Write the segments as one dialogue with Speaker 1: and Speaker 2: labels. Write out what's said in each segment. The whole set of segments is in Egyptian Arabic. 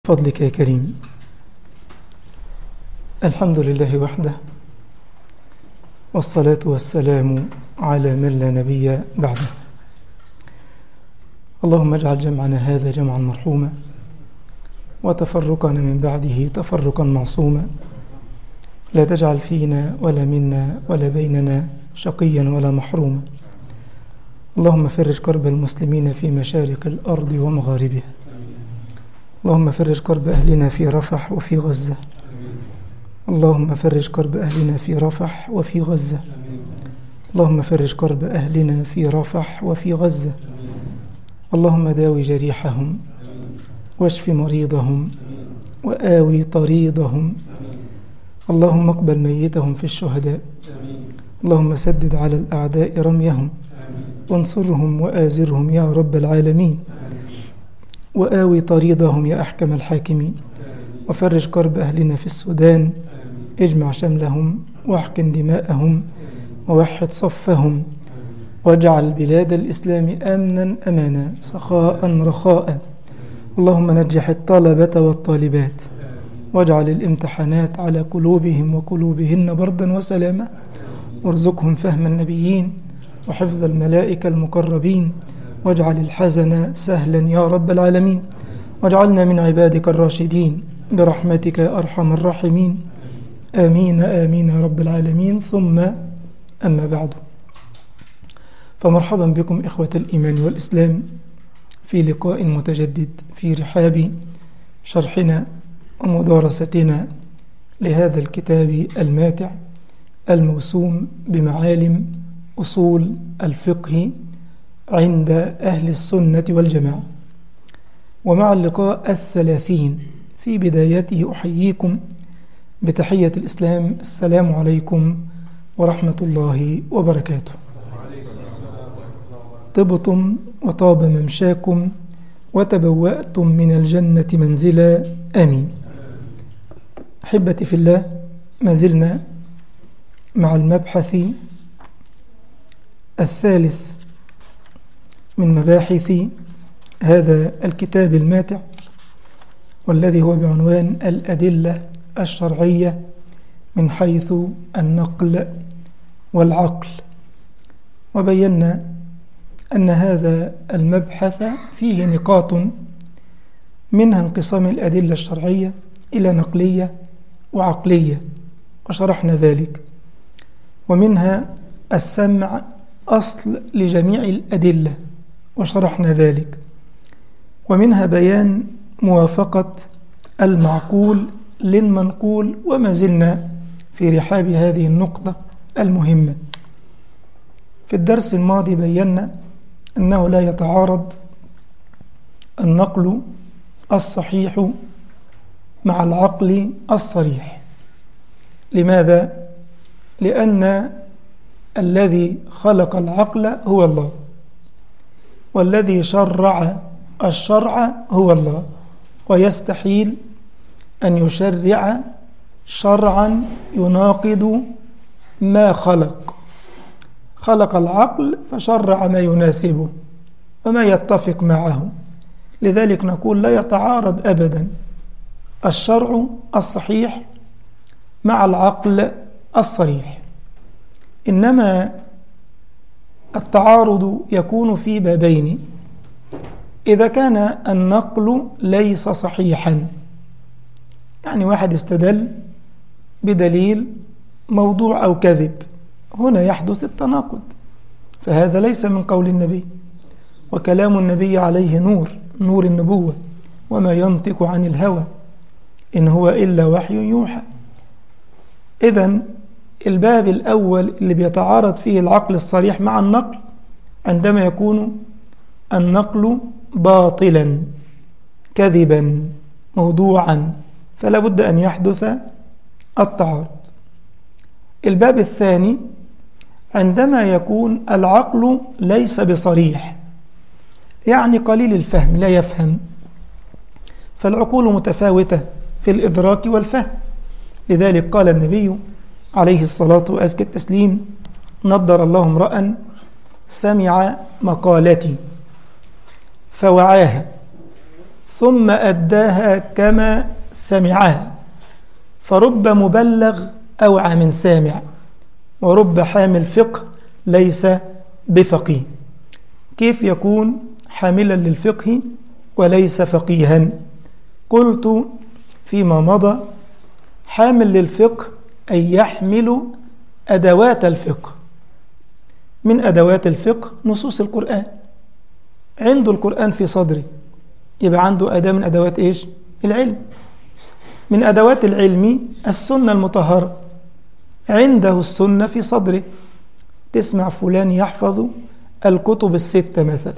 Speaker 1: فضلك يا كريم الحمد لله وحده والصلاة والسلام على من لا نبي بعده اللهم اجعل جمعنا هذا جمعا مرحوما وتفرقنا من بعده تفرقا معصوما لا تجعل فينا ولا منا ولا بيننا شقيا ولا محروما اللهم فرج كرب المسلمين في مشارق الأرض ومغاربها اللهم فرج كرب أهلنا في رفح وفي غزة اللهم فرج كرب أهلنا في رفح وفي غزة اللهم فرج كرب أهلنا في رفح وفي غزة اللهم داوي جريحهم واشف مريضهم وآوي طريضهم اللهم اقبل ميتهم في الشهداء اللهم سدد على الأعداء رميهم وانصرهم وآزرهم يا رب العالمين وآوي طريضهم يا أحكم الحاكمين وفرج كرب أهلنا في السودان اجمع شملهم واحقن دماءهم ووحد صفهم واجعل بلاد الإسلام أمنا أمانا سخاء رخاء اللهم نجح الطلبة والطالبات واجعل الامتحانات على قلوبهم وقلوبهن بردا وسلاما وارزقهم فهم النبيين وحفظ الملائكة المقربين واجعل الحزن سهلا يا رب العالمين واجعلنا من عبادك الراشدين برحمتك يا أرحم الراحمين آمين آمين يا رب العالمين ثم أما بعد فمرحبا بكم إخوة الإيمان والإسلام في لقاء متجدد في رحاب شرحنا ومدارستنا لهذا الكتاب الماتع الموسوم بمعالم أصول الفقه عند أهل السنة والجماعة ومع اللقاء الثلاثين في بدايته أحييكم بتحية الإسلام السلام عليكم ورحمة الله وبركاته طبتم وطاب ممشاكم وتبوأتم من الجنة منزلا آمين أحبتي في الله ما زلنا مع المبحث الثالث من مباحث هذا الكتاب الماتع والذي هو بعنوان الأدلة الشرعية من حيث النقل والعقل وبينا أن هذا المبحث فيه نقاط منها انقسام الأدلة الشرعية إلى نقلية وعقلية وشرحنا ذلك ومنها السمع أصل لجميع الأدلة وشرحنا ذلك ومنها بيان موافقة المعقول للمنقول وما زلنا في رحاب هذه النقطة المهمة في الدرس الماضي بينا أنه لا يتعارض النقل الصحيح مع العقل الصريح لماذا؟ لأن الذي خلق العقل هو الله والذي شرع الشرع هو الله ويستحيل أن يشرع شرعا يناقض ما خلق خلق العقل فشرع ما يناسبه وما يتفق معه لذلك نقول لا يتعارض أبدا الشرع الصحيح مع العقل الصريح إنما التعارض يكون في بابين إذا كان النقل ليس صحيحا يعني واحد استدل بدليل موضوع أو كذب هنا يحدث التناقض فهذا ليس من قول النبي وكلام النبي عليه نور نور النبوة وما ينطق عن الهوى إن هو إلا وحي يوحى إذا الباب الأول اللي بيتعارض فيه العقل الصريح مع النقل عندما يكون النقل باطلا كذبا موضوعا فلا بد أن يحدث التعارض الباب الثاني عندما يكون العقل ليس بصريح يعني قليل الفهم لا يفهم فالعقول متفاوتة في الإدراك والفهم لذلك قال النبي عليه الصلاة وأزكى التسليم نضر الله امرأ سمع مقالتي فوعاها ثم أداها كما سمعها فرب مبلغ أوعى من سامع ورب حامل فقه ليس بفقيه كيف يكون حاملا للفقه وليس فقيها قلت فيما مضى حامل للفقه أي يحمل أدوات الفقه من أدوات الفقه نصوص القرآن عنده القرآن في صدره يبقى عنده أداة من أدوات إيش؟ العلم من أدوات العلم السنة المطهرة عنده السنة في صدره تسمع فلان يحفظ الكتب الستة مثلا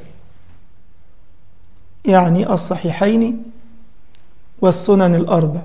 Speaker 1: يعني الصحيحين والسنن الأربع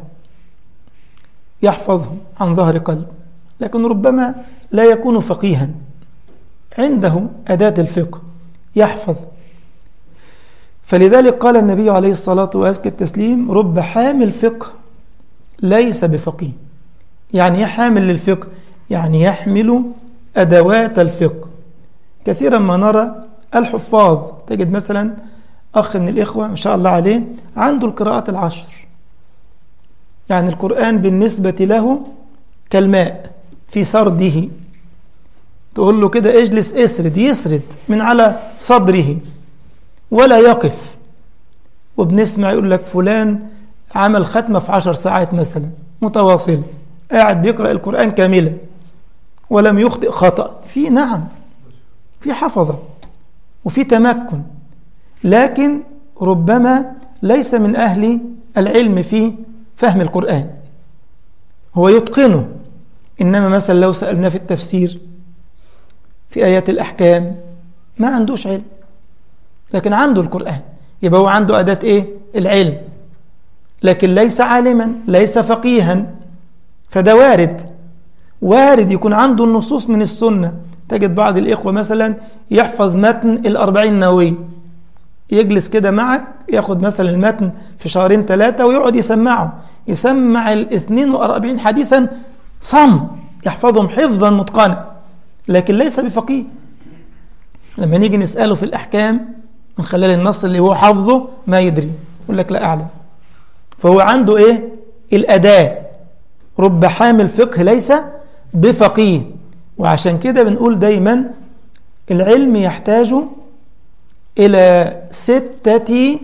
Speaker 1: يحفظهم عن ظهر قلب لكن ربما لا يكون فقيها عنده أداة الفقه يحفظ فلذلك قال النبي عليه الصلاة وأزكى التسليم رب حامل فقه ليس بفقيه يعني حامل للفقه يعني يحمل أدوات الفقه كثيرا ما نرى الحفاظ تجد مثلا أخ من الإخوة ما شاء الله عليه عنده القراءات العشر يعني القرآن بالنسبة له كالماء في سرده تقول له كده اجلس اسرد يسرد من على صدره ولا يقف وبنسمع يقول لك فلان عمل ختمة في عشر ساعات مثلا متواصل قاعد بيقرأ القرآن كاملا ولم يخطئ خطأ في نعم في حفظة وفي تمكن لكن ربما ليس من أهل العلم في فهم القرآن هو يتقنه إنما مثلا لو سألنا في التفسير في آيات الأحكام ما عندوش علم لكن عنده القرآن يبقى هو عنده أداة إيه؟ العلم لكن ليس عالما ليس فقيها فده وارد وارد يكون عنده النصوص من السنة تجد بعض الإخوة مثلا يحفظ متن الأربعين نووي يجلس كده معك ياخد مثلا المتن في شهرين ثلاثة ويقعد يسمعه يسمع الاثنين وأربعين حديثا صم يحفظهم حفظا متقنا لكن ليس بفقيه لما نيجي نسأله في الأحكام من خلال النص اللي هو حافظه ما يدري يقول لك لا أعلم فهو عنده إيه الأداة رب حامل فقه ليس بفقيه وعشان كده بنقول دايما العلم يحتاج إلى ستة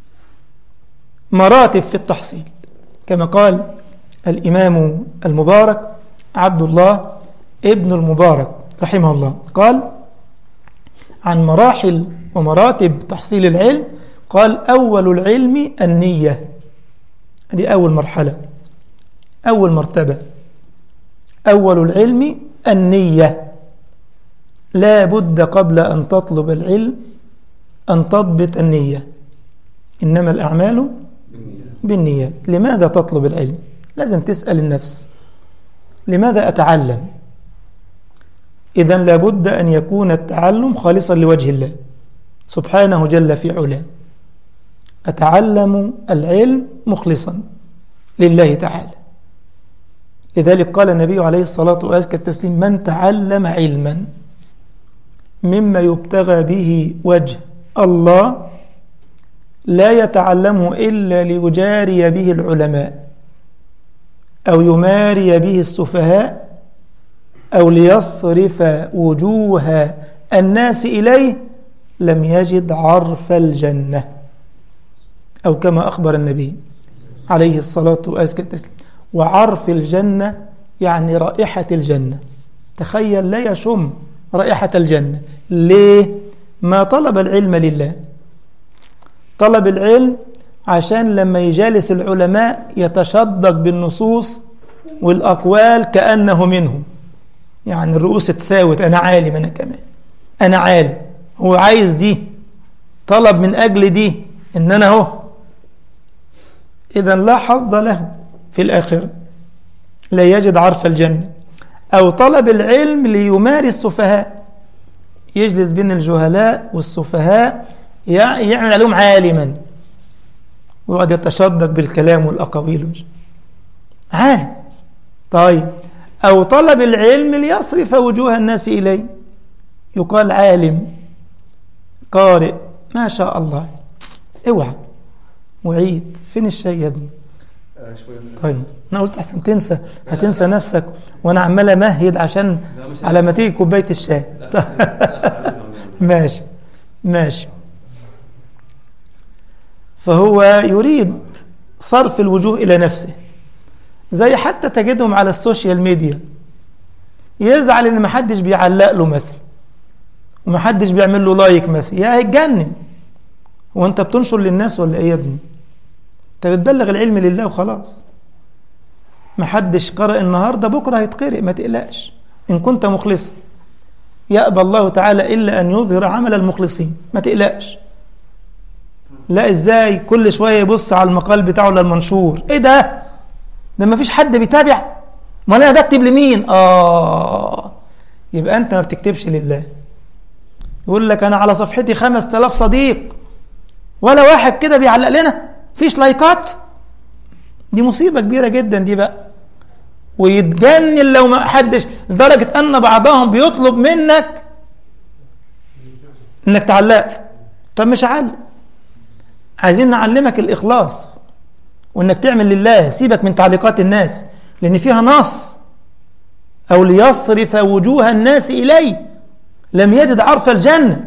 Speaker 1: مراتب في التحصيل كما قال الإمام المبارك عبد الله ابن المبارك رحمه الله قال عن مراحل ومراتب تحصيل العلم قال أول العلم النية هذه أول مرحلة أول مرتبة أول العلم النية لا بد قبل أن تطلب العلم أن تضبط النية إنما الأعمال بالنيات لماذا تطلب العلم لازم تسأل النفس لماذا أتعلم إذا لابد أن يكون التعلم خالصا لوجه الله سبحانه جل في علاه أتعلم العلم مخلصا لله تعالى لذلك قال النبي عليه الصلاة وأزكى التسليم من تعلم علما مما يبتغى به وجه الله لا يتعلمه إلا ليجاري به العلماء أو يماري به السفهاء أو ليصرف وجوه الناس إليه لم يجد عرف الجنة أو كما أخبر النبي عليه الصلاة والسلام وعرف الجنة يعني رائحة الجنة تخيل لا يشم رائحة الجنة ليه؟ ما طلب العلم لله طلب العلم عشان لما يجالس العلماء يتشدق بالنصوص والأقوال كأنه منهم يعني الرؤوس تساوت أنا عالم أنا كمان أنا عالم هو عايز دي طلب من أجل دي إن أنا هو إذا لا حظ له في الآخرة لا يجد عرف الجنة أو طلب العلم ليماري السفهاء يجلس بين الجهلاء والسفهاء يعمل عليهم عالما ويقعد يتشدق بالكلام والأقاويل عالم طيب أو طلب العلم ليصرف وجوه الناس إليه يقال عالم قارئ ما شاء الله اوعى وعيد فين الشاي يا ابني
Speaker 2: آه، شوية من-
Speaker 1: طيب انا قلت احسن تنسى هتنسى نفسك وانا عمال امهد عشان
Speaker 2: لا، مش-
Speaker 1: على ما تيجي كوبايه الشاي ماشي ماشي فهو يريد صرف الوجوه إلى نفسه زي حتى تجدهم على السوشيال ميديا يزعل ان محدش بيعلق له مثلا ومحدش بيعمل له لايك مثلا يا هيتجنن هو انت بتنشر للناس ولا ايه يا ابني انت بتبلغ العلم لله وخلاص محدش قرأ النهارده بكره هيتقرأ ما تقلقش ان كنت مخلصا يأبى الله تعالى إلا أن يظهر عمل المخلصين ما تقلقش لا إزاي كل شوية يبص على المقال بتاعه ولا المنشور إيه ده ده ما فيش حد بيتابع ما أنا بكتب لمين آه يبقى أنت ما بتكتبش لله يقول لك أنا على صفحتي خمس تلاف صديق ولا واحد كده بيعلق لنا فيش لايكات دي مصيبة كبيرة جدا دي بقى ويتجنن لو ما حدش لدرجة أن بعضهم بيطلب منك إنك تعلق طب مش علق عايزين نعلمك الإخلاص وإنك تعمل لله سيبك من تعليقات الناس لأن فيها نص أو ليصرف وجوه الناس إليه لم يجد عرف الجنة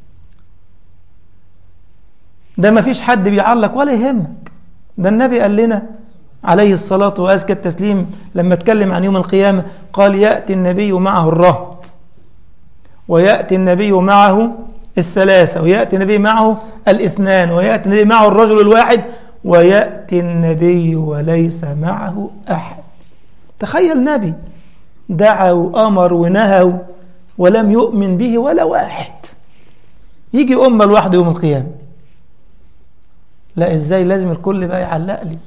Speaker 1: ده ما فيش حد بيعلق ولا يهمك ده النبي قال لنا عليه الصلاة وأزكى التسليم لما اتكلم عن يوم القيامة قال يأتي النبي معه الرهط ويأتي النبي معه الثلاثة ويأتي النبي معه الاثنان ويأتي النبي معه الرجل الواحد ويأتي النبي وليس معه أحد تخيل نبي دعا وأمر ونهى ولم يؤمن به ولا واحد يجي أمة لوحده يوم القيامة لا إزاي لازم الكل بقى يعلق لي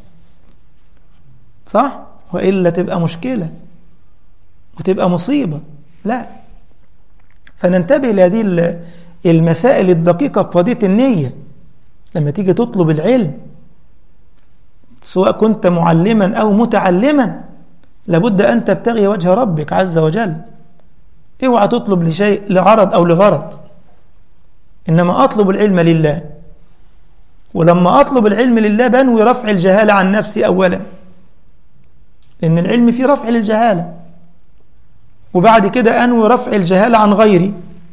Speaker 1: صح وإلا تبقى مشكلة وتبقى مصيبة لا فننتبه لهذه المسائل الدقيقة قضية النية لما تيجي تطلب العلم سواء كنت معلما أو متعلما لابد أن تبتغي وجه ربك عز وجل اوعى تطلب لشيء لعرض أو لغرض إنما أطلب العلم لله ولما أطلب العلم لله بنوي رفع الجهالة عن نفسي أولا لأن العلم فيه رفع للجهالة وبعد كده أنوي رفع الجهالة عن غيري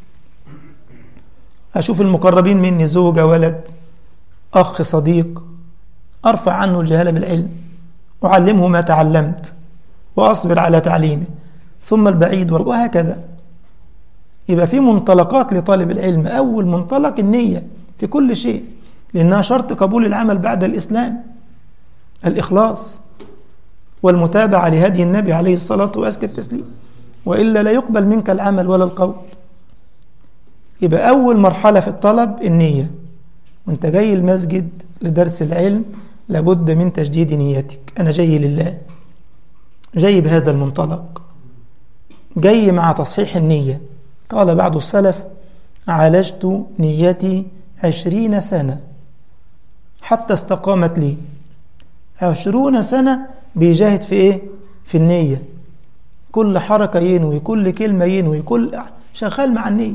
Speaker 1: أشوف المقربين مني زوجة ولد أخ صديق أرفع عنه الجهالة بالعلم أعلمه ما تعلمت وأصبر على تعليمه ثم البعيد وهكذا يبقى في منطلقات لطالب العلم أول منطلق النية في كل شيء لأنها شرط قبول العمل بعد الإسلام الإخلاص والمتابعة لهدي النبي عليه الصلاة وأزكى التسليم وإلا لا يقبل منك العمل ولا القول يبقى أول مرحلة في الطلب النية وانت جاي المسجد لدرس العلم لابد من تجديد نيتك أنا جاي لله جاي بهذا المنطلق جاي مع تصحيح النية قال بعض السلف عالجت نيتي عشرين سنة حتى استقامت لي عشرون سنة بيجاهد في إيه؟ في النية كل حركة ينوي كل كلمة ينوي كل شغال مع النية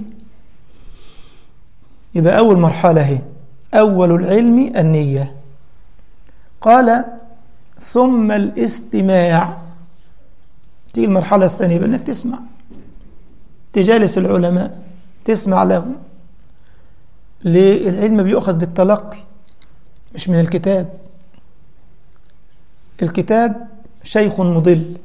Speaker 1: يبقى أول مرحلة هي أول العلم النية قال ثم الاستماع تيجي المرحلة الثانية بأنك تسمع تجالس العلماء تسمع لهم ليه العلم بيؤخذ بالتلقي مش من الكتاب الكتاب شيخ مضل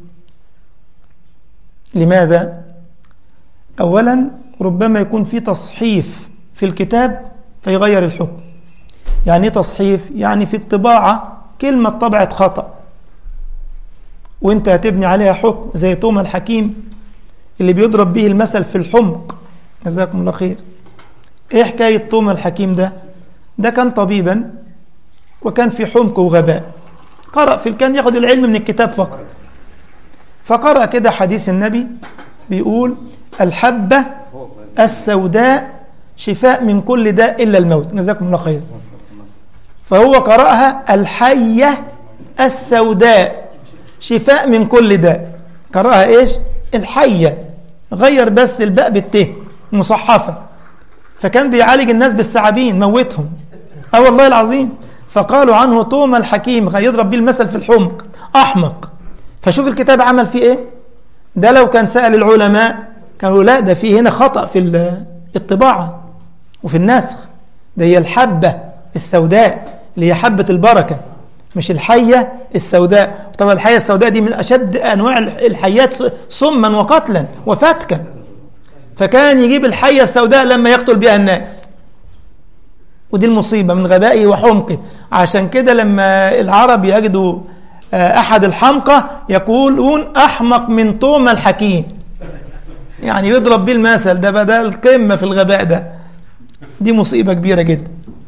Speaker 1: لماذا اولا ربما يكون في تصحيف في الكتاب فيغير الحكم يعني تصحيف يعني في الطباعة كلمة طبعت خطأ وانت هتبني عليها حكم زي توما الحكيم اللي بيضرب به المثل في الحمق جزاكم الله خير ايه حكاية توما الحكيم ده ده كان طبيبا وكان في حمق وغباء قرأ في كان ياخد العلم من الكتاب فقط فقرأ كده حديث النبي بيقول الحبة السوداء شفاء من كل داء إلا الموت جزاكم الله خير فهو قرأها الحية السوداء شفاء من كل داء قرأها إيش الحية غير بس الباء بالته مصحفة فكان بيعالج الناس بالثعابين موتهم اه والله العظيم فقالوا عنه طوم الحكيم يضرب به المثل في الحمق أحمق فشوف الكتاب عمل فيه إيه ده لو كان سأل العلماء كانوا لا ده فيه هنا خطأ في الطباعة وفي النسخ ده هي الحبة السوداء اللي هي حبة البركة مش الحية السوداء طبعا الحية السوداء دي من أشد أنواع الحيات سما وقتلا وفتكا فكان يجيب الحية السوداء لما يقتل بها الناس ودي المصيبة من غبائه وحمقه عشان كده لما العرب يجدوا أحد الحمقى يقولون أحمق من طوم الحكيم يعني يضرب به المثل ده بقى ده القمة في الغباء ده دي مصيبة كبيرة جدا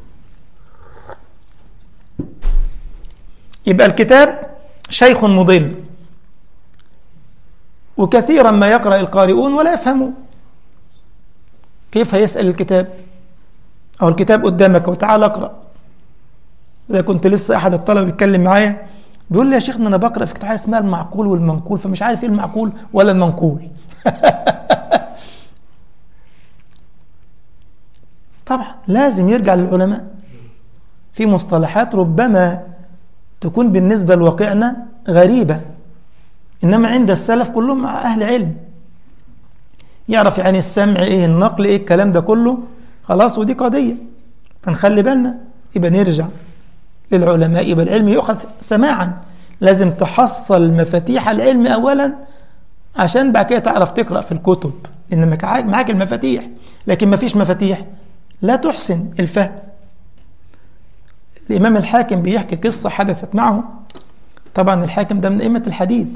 Speaker 1: يبقى الكتاب شيخ مضل وكثيرا ما يقرأ القارئون ولا يفهمون كيف هيسأل الكتاب أو الكتاب قدامك وتعال اقرأ إذا كنت لسه أحد الطلبة بيتكلم معايا بيقول لي يا شيخنا أنا بقرأ في كتاب اسمها المعقول والمنقول فمش عارف إيه المعقول ولا المنقول طبعا لازم يرجع للعلماء في مصطلحات ربما تكون بالنسبة لواقعنا غريبة إنما عند السلف كلهم أهل علم يعرف يعني السمع إيه النقل إيه الكلام ده كله خلاص ودي قضية فنخلي بالنا يبقى نرجع للعلماء يبقى العلم يؤخذ سماعا لازم تحصل مفاتيح العلم أولا عشان بعد كده تعرف تقرأ في الكتب إن معاك المفاتيح لكن ما فيش مفاتيح لا تحسن الفهم الإمام الحاكم بيحكي قصة حدثت معه طبعا الحاكم ده من أئمة الحديث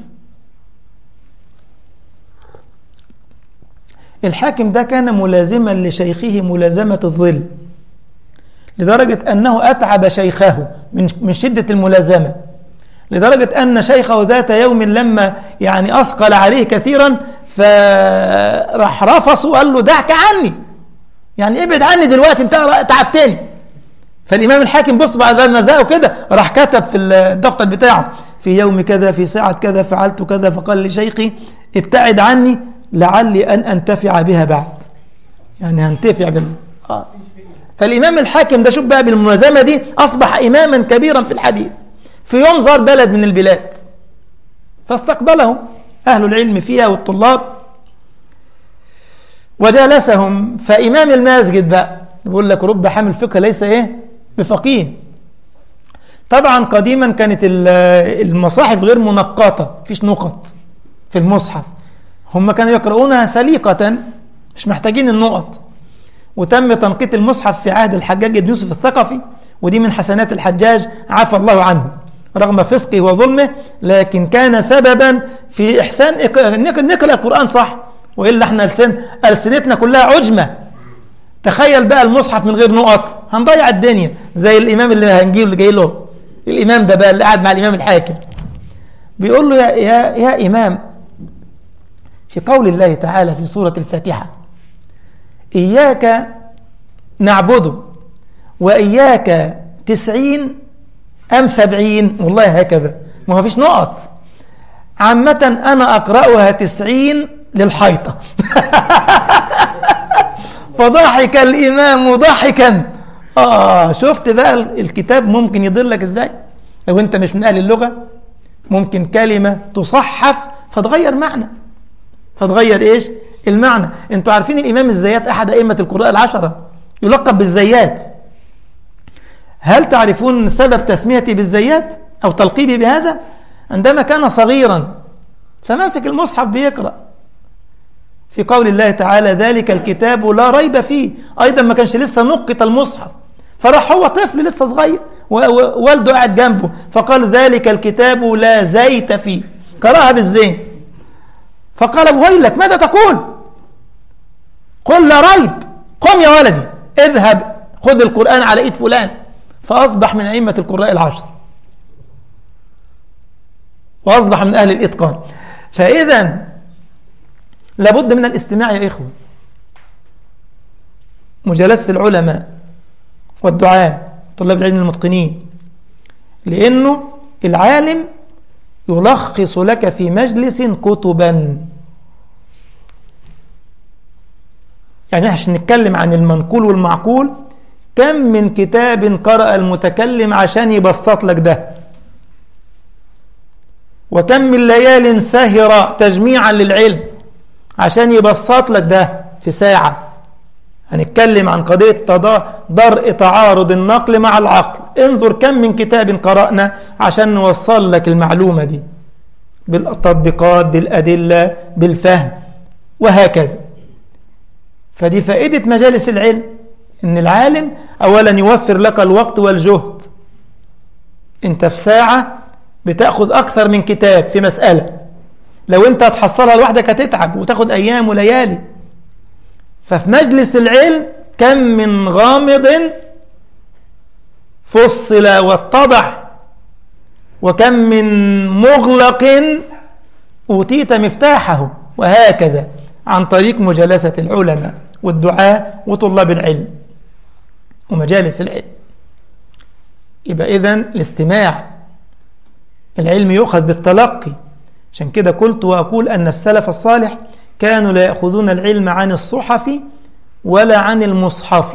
Speaker 1: الحاكم ده كان ملازما لشيخه ملازمة الظل لدرجة أنه أتعب شيخه من من شدة الملازمة لدرجة أن شيخه ذات يوم لما يعني أثقل عليه كثيرا فراح رفصه وقال له دعك عني يعني ابعد عني دلوقتي انت تعبتني فالإمام الحاكم بص بعد ما زهقه كده راح كتب في الدفتر بتاعه في يوم كذا في ساعة كذا فعلت كذا فقال لشيخي ابتعد عني لعلي أن أنتفع بها بعد يعني هنتفع بال آه. فالإمام الحاكم ده شوف بقى بالملازمة دي أصبح إماما كبيرا في الحديث في يوم زار بلد من البلاد فاستقبله أهل العلم فيها والطلاب وجالسهم فإمام المسجد بقى يقول لك رب حامل فقه ليس إيه بفقيه طبعا قديما كانت المصاحف غير منقطة فيش نقط في المصحف هم كانوا يقرؤونها سليقة مش محتاجين النقط وتم تنقيط المصحف في عهد الحجاج بن يوسف الثقفي ودي من حسنات الحجاج عفى الله عنه رغم فسقه وظلمه لكن كان سببا في إحسان نقرأ القرآن صح وإلا احنا ألسن ألسنتنا كلها عجمة تخيل بقى المصحف من غير نقط هنضيع الدنيا زي الإمام اللي هنجيب اللي جاي له الإمام ده بقى اللي قاعد مع الإمام الحاكم بيقول له يا, يا, يا إمام في قول الله تعالى في سورة الفاتحة إياك نعبد وإياك تسعين أم سبعين والله هكذا ما فيش نقط عامة أنا أقرأها تسعين للحيطة فضحك الإمام ضحكا آه شفت بقى الكتاب ممكن يضلك إزاي لو أنت مش من أهل اللغة ممكن كلمة تصحف فتغير معنى فتغير إيش المعنى أنتوا عارفين الإمام الزيات أحد أئمة القراء العشرة يلقب بالزيات هل تعرفون سبب تسميتي بالزيات أو تلقيبي بهذا عندما كان صغيرا فماسك المصحف بيقرأ في قول الله تعالى ذلك الكتاب لا ريب فيه أيضا ما كانش لسه نقط المصحف فراح هو طفل لسه صغير ووالده قاعد جنبه فقال ذلك الكتاب لا زيت فيه قرأها بالزين فقال ويلك ماذا تقول قل لا ريب قم يا ولدي اذهب خذ القرآن على ايد فلان فأصبح من أئمة القراء العشر وأصبح من أهل الإتقان فإذا لابد من الاستماع يا إخوة مجالسة العلماء والدعاء طلاب العلم المتقنين لأنه العالم يلخص لك في مجلس كتبا يعني عشان نتكلم عن المنقول والمعقول كم من كتاب قرأ المتكلم عشان يبسط لك ده وكم من ليال سهر تجميعا للعلم عشان يبسط لك ده في ساعة هنتكلم عن قضية درء تعارض النقل مع العقل انظر كم من كتاب قرأنا عشان نوصل لك المعلومة دي بالتطبيقات بالأدلة بالفهم وهكذا فدي فائدة مجالس العلم إن العالم أولا يوفر لك الوقت والجهد أنت في ساعة بتأخذ أكثر من كتاب في مسألة لو أنت هتحصلها لوحدك هتتعب وتاخد أيام وليالي ففي مجلس العلم كم من غامض فصل واتضح وكم من مغلق أوتيت مفتاحه وهكذا عن طريق مجالسة العلماء والدعاء وطلاب العلم ومجالس العلم يبقى إذن الاستماع العلم يؤخذ بالتلقي عشان كده قلت وأقول أن السلف الصالح كانوا لا يأخذون العلم عن الصحف ولا عن المصحف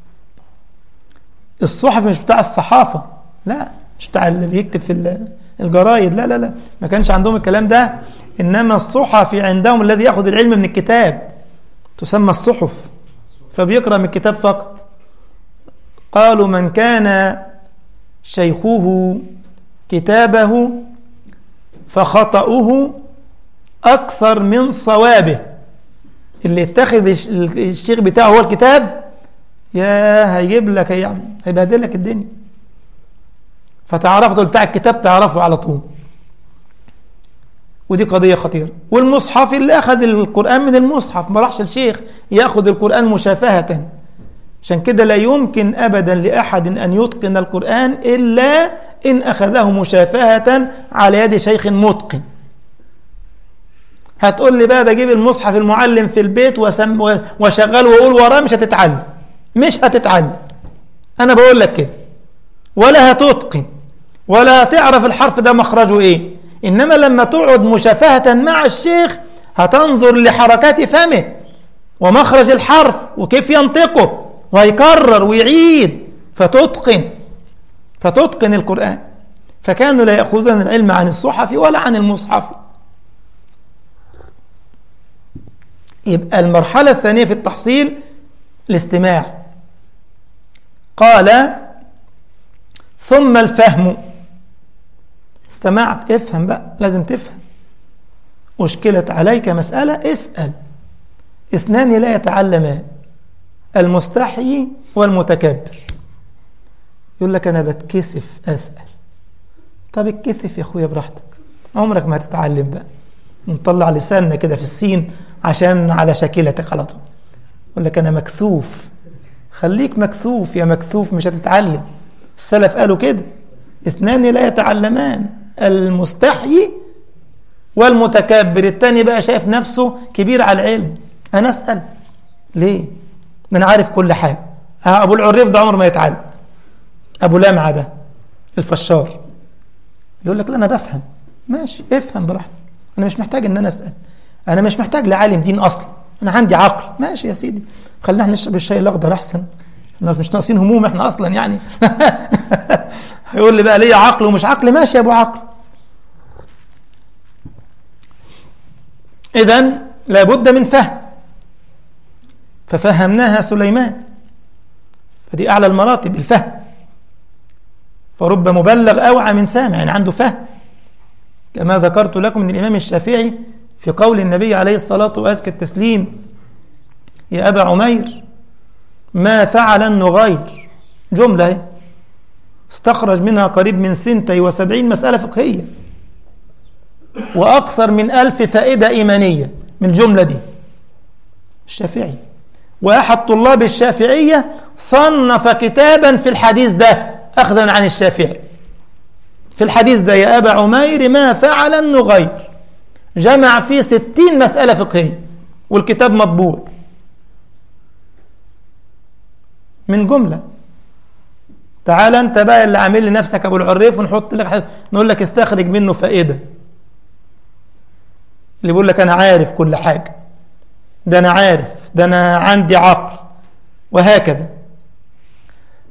Speaker 1: الصحف مش بتاع الصحافة لا مش بتاع اللي بيكتب في الجرايد لا لا لا ما كانش عندهم الكلام ده إنما الصحف عندهم الذي يأخذ العلم من الكتاب تسمى الصحف فبيقرأ من الكتاب فقط قالوا من كان شيخه كتابه فخطأه أكثر من صوابه اللي اتخذ الشيخ بتاعه هو الكتاب يا هيجيب لك يعني هيبهدل لك الدنيا فتعرفه بتاع الكتاب تعرفه على طول ودي قضية خطيرة والمصحف اللي أخذ القرآن من المصحف ما راحش الشيخ يأخذ القرآن مشافهة عشان كده لا يمكن أبدا لأحد أن يتقن القرآن إلا إن أخذه مشافهة على يد شيخ متقن هتقول لي بقى بجيب المصحف المعلم في البيت وسم وشغله واقول وراه مش هتتعلم مش هتتعلم انا بقول لك كده ولا هتتقن ولا هتعرف الحرف ده مخرجه ايه انما لما تقعد مشافهة مع الشيخ هتنظر لحركات فمه ومخرج الحرف وكيف ينطقه ويكرر ويعيد فتتقن فتتقن القرآن فكانوا لا يأخذون العلم عن الصحف ولا عن المصحف يبقى المرحلة الثانية في التحصيل الاستماع قال ثم الفهم استمعت افهم بقى لازم تفهم أشكلت عليك مسألة اسأل اثنان لا يتعلمان المستحيي والمتكبر يقول لك أنا بتكسف أسأل طب اتكسف يا أخويا براحتك عمرك ما هتتعلم بقى نطلع لساننا كده في السين عشان على شكلتك على طول يقول لك أنا مكثوف خليك مكثوف يا مكثوف مش هتتعلم السلف قالوا كده اثنان لا يتعلمان المستحيي والمتكبر التاني بقى شايف نفسه كبير على العلم أنا أسأل ليه؟ ما أنا عارف كل حاجة أبو العريف ده عمر ما يتعلم أبو لمعة ده الفشار يقول لك لا أنا بفهم ماشي افهم براحتك أنا مش محتاج إن أنا أسأل أنا مش محتاج لعالم دين أصلا أنا عندي عقل ماشي يا سيدي خلينا نشرب الشاي الأخضر أحسن احنا مش ناقصين هموم احنا أصلا يعني هيقول لي بقى ليه عقل ومش عقل ماشي يا أبو عقل إذا لابد من فهم ففهمناها سليمان فدي أعلى المراتب الفهم فرب مبلغ أوعى من سامع يعني عنده فهم كما ذكرت لكم من الإمام الشافعي في قول النبي عليه الصلاة وأزكى التسليم يا أبا عمير ما فعل النغير جملة استخرج منها قريب من ثنتي وسبعين مسألة فقهية وأكثر من ألف فائدة إيمانية من الجملة دي الشافعي وأحد طلاب الشافعية صنف كتابا في الحديث ده أخذا عن الشافعي في الحديث ده يا أبا عمير ما فعل النغير جمع فيه ستين مسألة فقهية والكتاب مطبوع من جملة تعال انت بقى اللي عامل لنفسك ابو العريف ونحط لك نقول لك استخرج منه فائده اللي بيقول لك انا عارف كل حاجه ده انا عارف ده انا عندي عقل وهكذا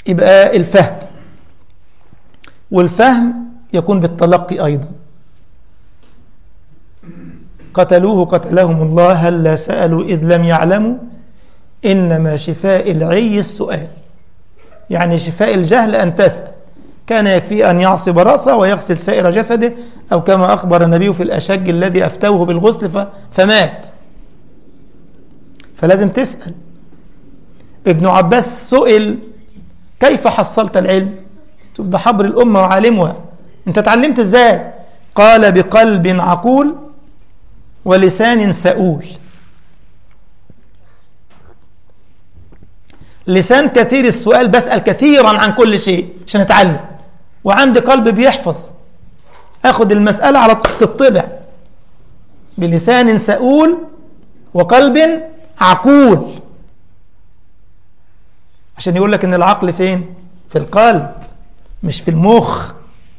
Speaker 1: يبقى الفهم والفهم يكون بالتلقي أيضا قتلوه قتلهم الله هل سألوا إذ لم يعلموا إنما شفاء العي السؤال يعني شفاء الجهل أن تسأل كان يكفي أن يعصب رأسه ويغسل سائر جسده أو كما أخبر النبي في الأشج الذي أفتوه بالغسل فمات فلازم تسأل ابن عباس سئل كيف حصلت العلم شوف ده حبر الأمة وعالمها انت اتعلمت ازاي قال بقلب عقول ولسان سؤول لسان كثير السؤال بسأل كثيرا عن كل شيء عشان اتعلم وعندي قلب بيحفظ اخد المسألة على تطبع بلسان سؤول وقلب عقول عشان يقول لك ان العقل فين في القلب مش في المخ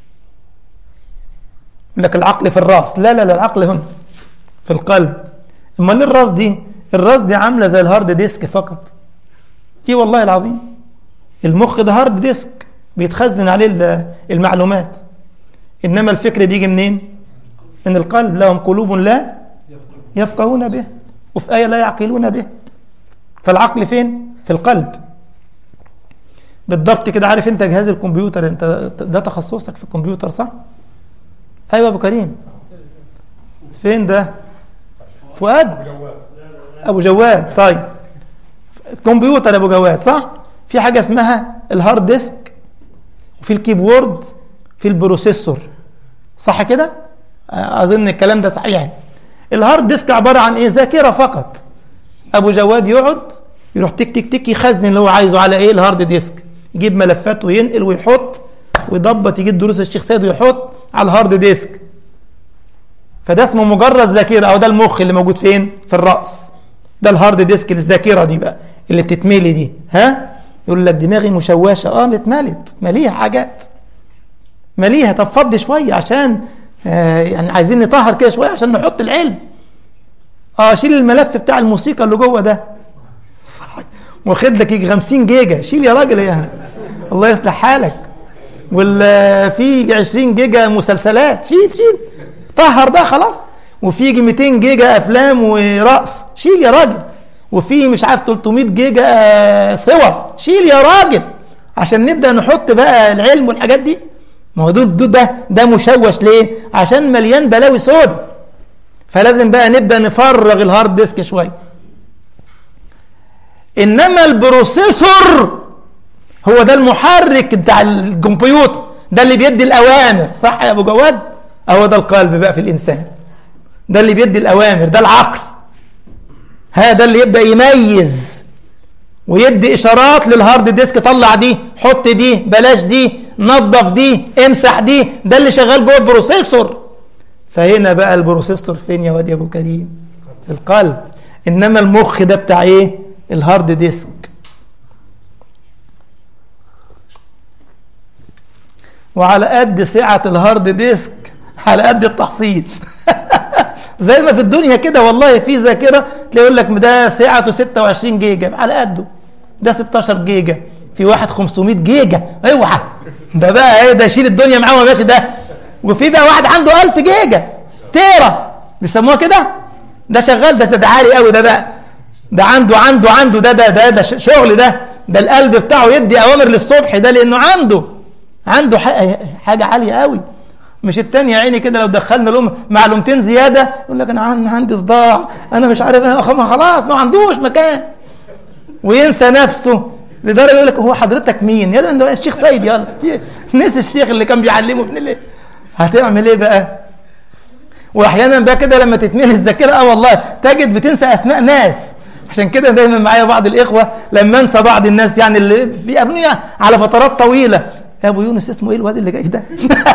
Speaker 1: يقول لك العقل في الراس لا لا لا العقل هنا في القلب امال ليه الراس دي الراس دي عامله زي الهارد ديسك فقط ايه والله العظيم المخ ده هارد ديسك بيتخزن عليه المعلومات انما الفكر بيجي منين من القلب لهم قلوب لا يفقهون به وفي آية لا يعقلون به فالعقل فين في القلب بالضبط كده عارف انت جهاز الكمبيوتر انت ده تخصصك في الكمبيوتر صح ايوه ابو كريم فين ده فؤاد ابو جواد طيب كمبيوتر ابو جواد صح في حاجه اسمها الهارد ديسك وفي الكيبورد في البروسيسور صح كده اظن الكلام ده صحيح الهارد ديسك عباره عن ايه ذاكره فقط ابو جواد يقعد يروح تك تك تك يخزن اللي هو عايزه على ايه الهارد ديسك يجيب ملفات وينقل ويحط ويضبط يجيب دروس الشيخ سيد ويحط على الهارد ديسك فده اسمه مجرد ذاكره او ده المخ اللي موجود فين في الراس ده الهارد ديسك الذاكره دي بقى اللي بتتملي دي ها يقول لك دماغي مشوشه اه اتملت مليها حاجات مليها طب فضي شويه عشان آه يعني عايزين نطهر كده شويه عشان نحط العلم اه شيل الملف بتاع الموسيقى اللي جوه ده صح واخد لك يجي 50 جيجا شيل يا راجل يعني الله يصلح حالك ولا في 20 جيجا مسلسلات شيل شيل طهر ده خلاص وفي يجي 200 جيجا افلام ورقص شيل يا راجل وفي مش عارف 300 جيجا صور شيل يا راجل عشان نبدا نحط بقى العلم والحاجات دي ما هو دول ده ده مشوش ليه عشان مليان بلاوي سودا فلازم بقى نبدا نفرغ الهارد ديسك شويه انما البروسيسور هو ده المحرك بتاع الكمبيوتر ده اللي بيدي الاوامر صح يا ابو جواد هو ده القلب بقى في الانسان ده اللي بيدي الاوامر ده العقل هذا اللي يبدا يميز ويدي اشارات للهارد ديسك طلع دي حط دي بلاش دي نظف دي امسح دي ده اللي شغال جوه البروسيسور فهنا بقى البروسيسور فين يا واد يا ابو كريم في القلب انما المخ ده بتاع ايه الهارد ديسك وعلى قد سعة الهارد ديسك على قد التحصيل زي ما في الدنيا كده والله في ذاكرة تلاقي يقول لك ده سعته 26 جيجا على قده ده 16 جيجا في واحد 500 جيجا اوعى ده بقى ايه ده يشيل الدنيا معاه وما ماشي ده وفي بقى واحد عنده 1000 جيجا تيرا بيسموها كده ده شغال ده ده عالي قوي ده بقى ده عنده عنده عنده ده ده ده, ده شغل ده ده القلب بتاعه يدي اوامر للصبح ده لانه عنده عنده حاجه عاليه قوي مش التاني يا عيني كده لو دخلنا له معلومتين زياده يقول لك انا عندي صداع انا مش عارف انا خلاص ما عندوش مكان وينسى نفسه لدرجه يقول لك هو حضرتك مين؟ يا ده الشيخ سيد يلا نسي الشيخ اللي كان بيعلمه ابن ليه؟ هتعمل ايه بقى؟ واحيانا بقى كده لما تتملي الذاكره اه والله تجد بتنسى اسماء ناس عشان كده دايما معايا بعض الاخوه لما انسى بعض الناس يعني اللي بيقابلوني على فترات طويله يا ابو يونس اسمه ايه الواد اللي جاي ده؟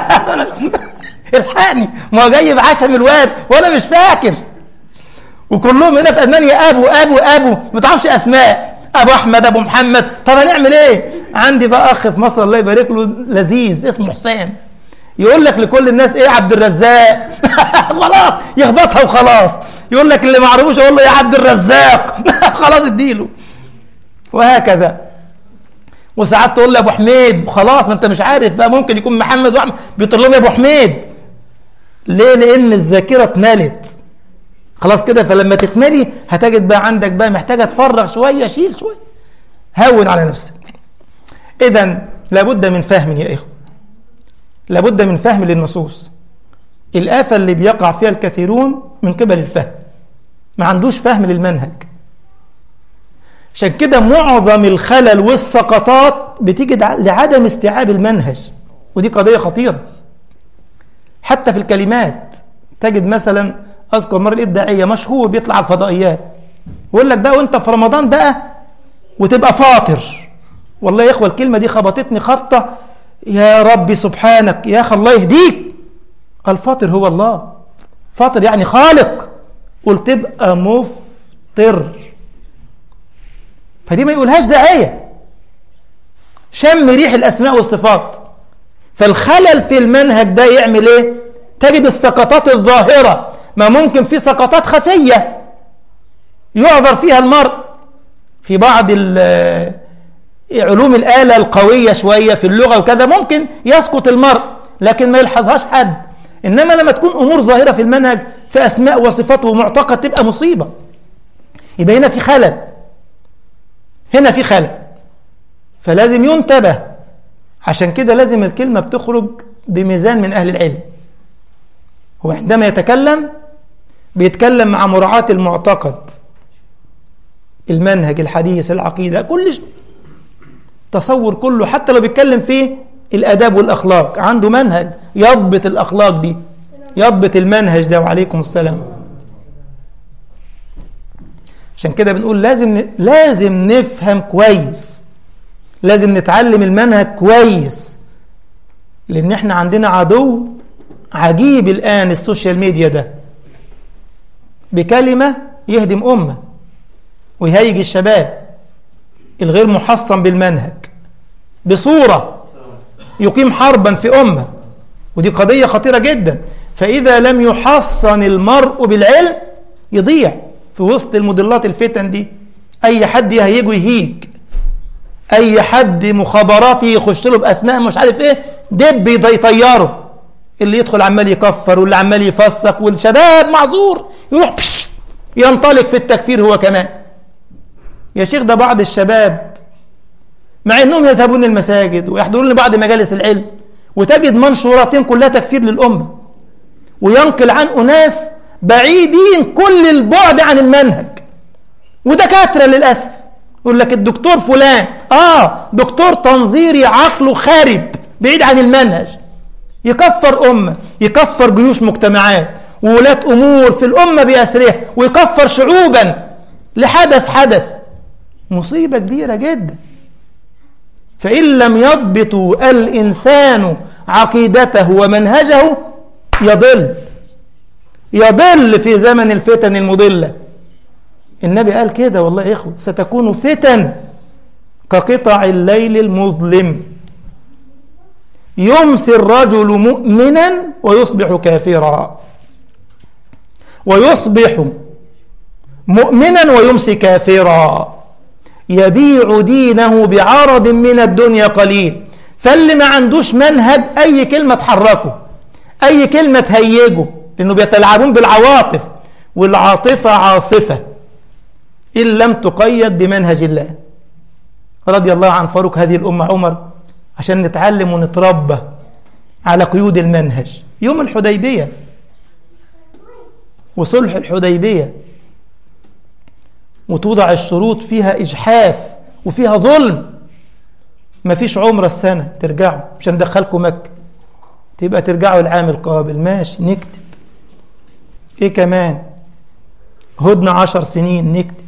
Speaker 1: الحقني ما هو جاي بعشم الواد وانا مش فاكر وكلهم هنا في المانيا ابو ابو ابو ما تعرفش اسماء ابو احمد ابو محمد طب هنعمل ايه؟ عندي بقى اخ في مصر الله يبارك له لذيذ اسمه حسين يقول لك لكل الناس ايه عبد الرزاق خلاص يخبطها وخلاص يقول لك اللي ما عرفوش يقول له يا عبد الرزاق خلاص اديله وهكذا وساعات تقول لي ابو حميد وخلاص ما انت مش عارف بقى ممكن يكون محمد واحمد بيطل لهم يا ابو حميد ليه لان الذاكره اتملت خلاص كده فلما تتملي هتجد بقى عندك بقى محتاجه تفرغ شويه شيل شويه هون على نفسك اذا لابد من فهم يا اخوه لابد من فهم للنصوص الآفة اللي بيقع فيها الكثيرون من قبل الفهم ما عندوش فهم للمنهج عشان كده معظم الخلل والسقطات بتيجي لعدم استيعاب المنهج ودي قضية خطيرة حتى في الكلمات تجد مثلا أذكر مرة لقيت داعية مشهور بيطلع على الفضائيات ويقول لك بقى وانت في رمضان بقى وتبقى فاطر والله يا اخوة الكلمة دي خبطتني خبطة يا ربي سبحانك يا أخي الله يهديك الفاطر هو الله فاطر يعني خالق قلت تبقى مفطر فدي ما يقولهاش داعية شم ريح الأسماء والصفات فالخلل في المنهج ده يعمل ايه تجد السقطات الظاهرة ما ممكن في سقطات خفية يعذر فيها المرء في بعض علوم الآلة القوية شوية في اللغة وكذا ممكن يسقط المرء لكن ما يلحظهاش حد إنما لما تكون أمور ظاهرة في المنهج في أسماء وصفات ومعتقد تبقى مصيبة يبقى هنا في خلل هنا في خلل فلازم ينتبه عشان كده لازم الكلمة بتخرج بميزان من أهل العلم هو عندما يتكلم بيتكلم مع مراعاة المعتقد المنهج الحديث العقيدة كل شيء تصور كله حتى لو بيتكلم في الاداب والاخلاق عنده منهج يضبط الاخلاق دي يضبط المنهج ده وعليكم السلام عشان كده بنقول لازم ن... لازم نفهم كويس لازم نتعلم المنهج كويس لان احنا عندنا عدو عجيب الان السوشيال ميديا ده بكلمه يهدم امه ويهيج الشباب الغير محصن بالمنهج بصورة يقيم حربا في أمة ودي قضية خطيرة جدا فإذا لم يحصن المرء بالعلم يضيع في وسط المضلات الفتن دي أي حد يهيجه يهيج أي حد مخابراتي يخش له بأسماء مش عارف إيه دب يطيره اللي يدخل عمال يكفر واللي عمال يفسق والشباب معذور يروح بش ينطلق في التكفير هو كمان يا شيخ ده بعض الشباب مع انهم يذهبون المساجد ويحضرون لبعض مجالس العلم وتجد منشوراتهم كلها تكفير للامه وينقل عن اناس بعيدين كل البعد عن المنهج ودكاتره للاسف يقول لك الدكتور فلان اه دكتور تنظيري عقله خارب بعيد عن المنهج يكفر امه يكفر جيوش مجتمعات وولاة امور في الامه باسرها ويكفر شعوبا لحدث حدث مصيبه كبيره جدا فإن لم يضبط الإنسان عقيدته ومنهجه يضل يضل في زمن الفتن المضلة النبي قال كده والله يا إخوة ستكون فتن كقطع الليل المظلم يمسي الرجل مؤمنا ويصبح كافرا ويصبح مؤمنا ويمسي كافرا يبيع دينه بعرض من الدنيا قليل فاللي ما عندوش منهج أي كلمة تحركه أي كلمة تهيجه لأنه بيتلاعبون بالعواطف والعاطفة عاصفة إن لم تقيد بمنهج الله رضي الله عن فاروق هذه الأمة عمر عشان نتعلم ونتربى على قيود المنهج يوم الحديبية وصلح الحديبية وتوضع الشروط فيها إجحاف وفيها ظلم ما فيش عمرة السنة ترجعوا مش هندخلكم مكة تبقى ترجعوا العام القابل ماشي نكتب ايه كمان هدنة عشر سنين نكتب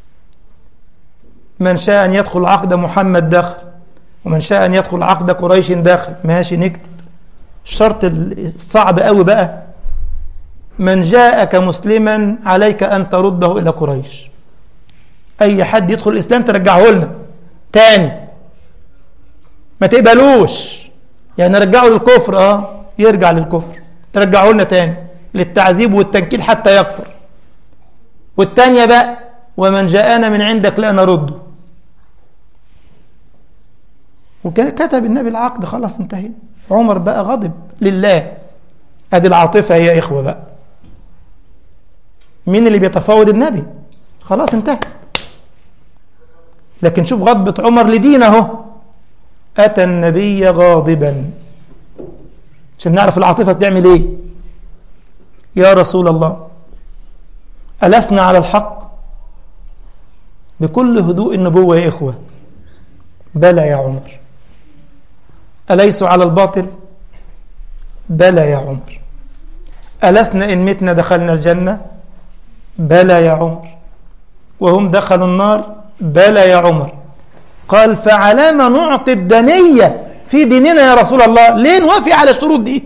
Speaker 1: من شاء أن يدخل عقد محمد دخل ومن شاء أن يدخل عقد قريش دخل ماشي نكتب الشرط الصعب قوي بقى من جاءك مسلما عليك أن ترده إلى قريش أي حد يدخل الإسلام ترجعه لنا تاني ما تقبلوش يعني نرجعه للكفر اه يرجع للكفر ترجعه لنا تاني للتعذيب والتنكيل حتى يكفر والتانية بقى ومن جاءنا من عندك لا نرده وكتب النبي العقد خلاص انتهينا عمر بقى غضب لله ادي العاطفة يا إخوة بقى مين اللي بيتفاوض النبي خلاص انتهت لكن شوف غضبة عمر لدينه أتى النبي غاضبا عشان نعرف العاطفة بتعمل ايه يا رسول الله ألسنا على الحق بكل هدوء النبوة يا إخوة بلى يا عمر أليسوا على الباطل بلى يا عمر ألسنا إن متنا دخلنا الجنة بلى يا عمر وهم دخلوا النار بلى يا عمر قال فعلام نعطي الدنية في ديننا يا رسول الله ليه نوافي على الشروط دي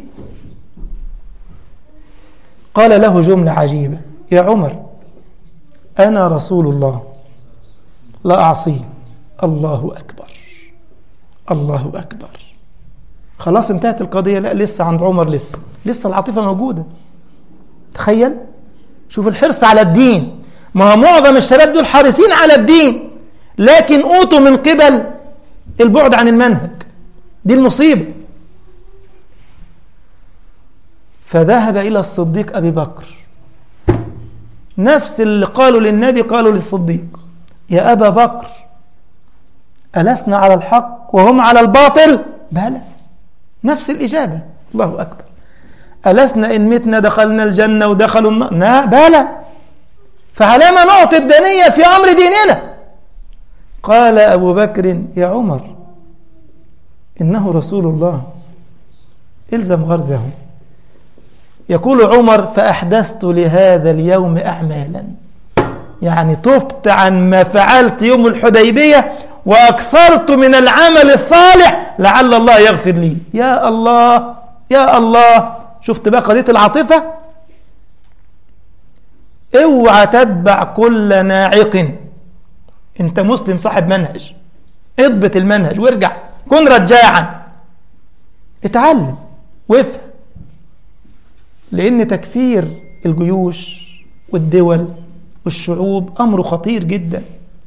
Speaker 1: قال له جملة عجيبة يا عمر أنا رسول الله لا أعصيه الله أكبر الله أكبر خلاص انتهت القضية لا لسه عند عمر لسه لسه العاطفة موجودة تخيل شوف الحرص على الدين ما هو معظم الشباب دول حريصين على الدين لكن أوتوا من قبل البعد عن المنهج دي المصيبة فذهب إلى الصديق أبي بكر نفس اللي قالوا للنبي قالوا للصديق يا أبا بكر ألسنا على الحق وهم على الباطل بلى نفس الإجابة الله أكبر ألسنا إن متنا دخلنا الجنة ودخلوا النار بلى فعلى ما نعطي الدنية في أمر ديننا قال أبو بكر يا عمر إنه رسول الله إلزم غرزه يقول عمر فأحدثت لهذا اليوم أعمالا يعني تبت عن ما فعلت يوم الحديبية وأكثرت من العمل الصالح لعل الله يغفر لي يا الله يا الله شفت بقى قضية العاطفة اوعى تتبع كل ناعق انت مسلم صاحب منهج اضبط المنهج وارجع كن رجاعا اتعلم وافهم لان تكفير الجيوش والدول والشعوب امر خطير جدا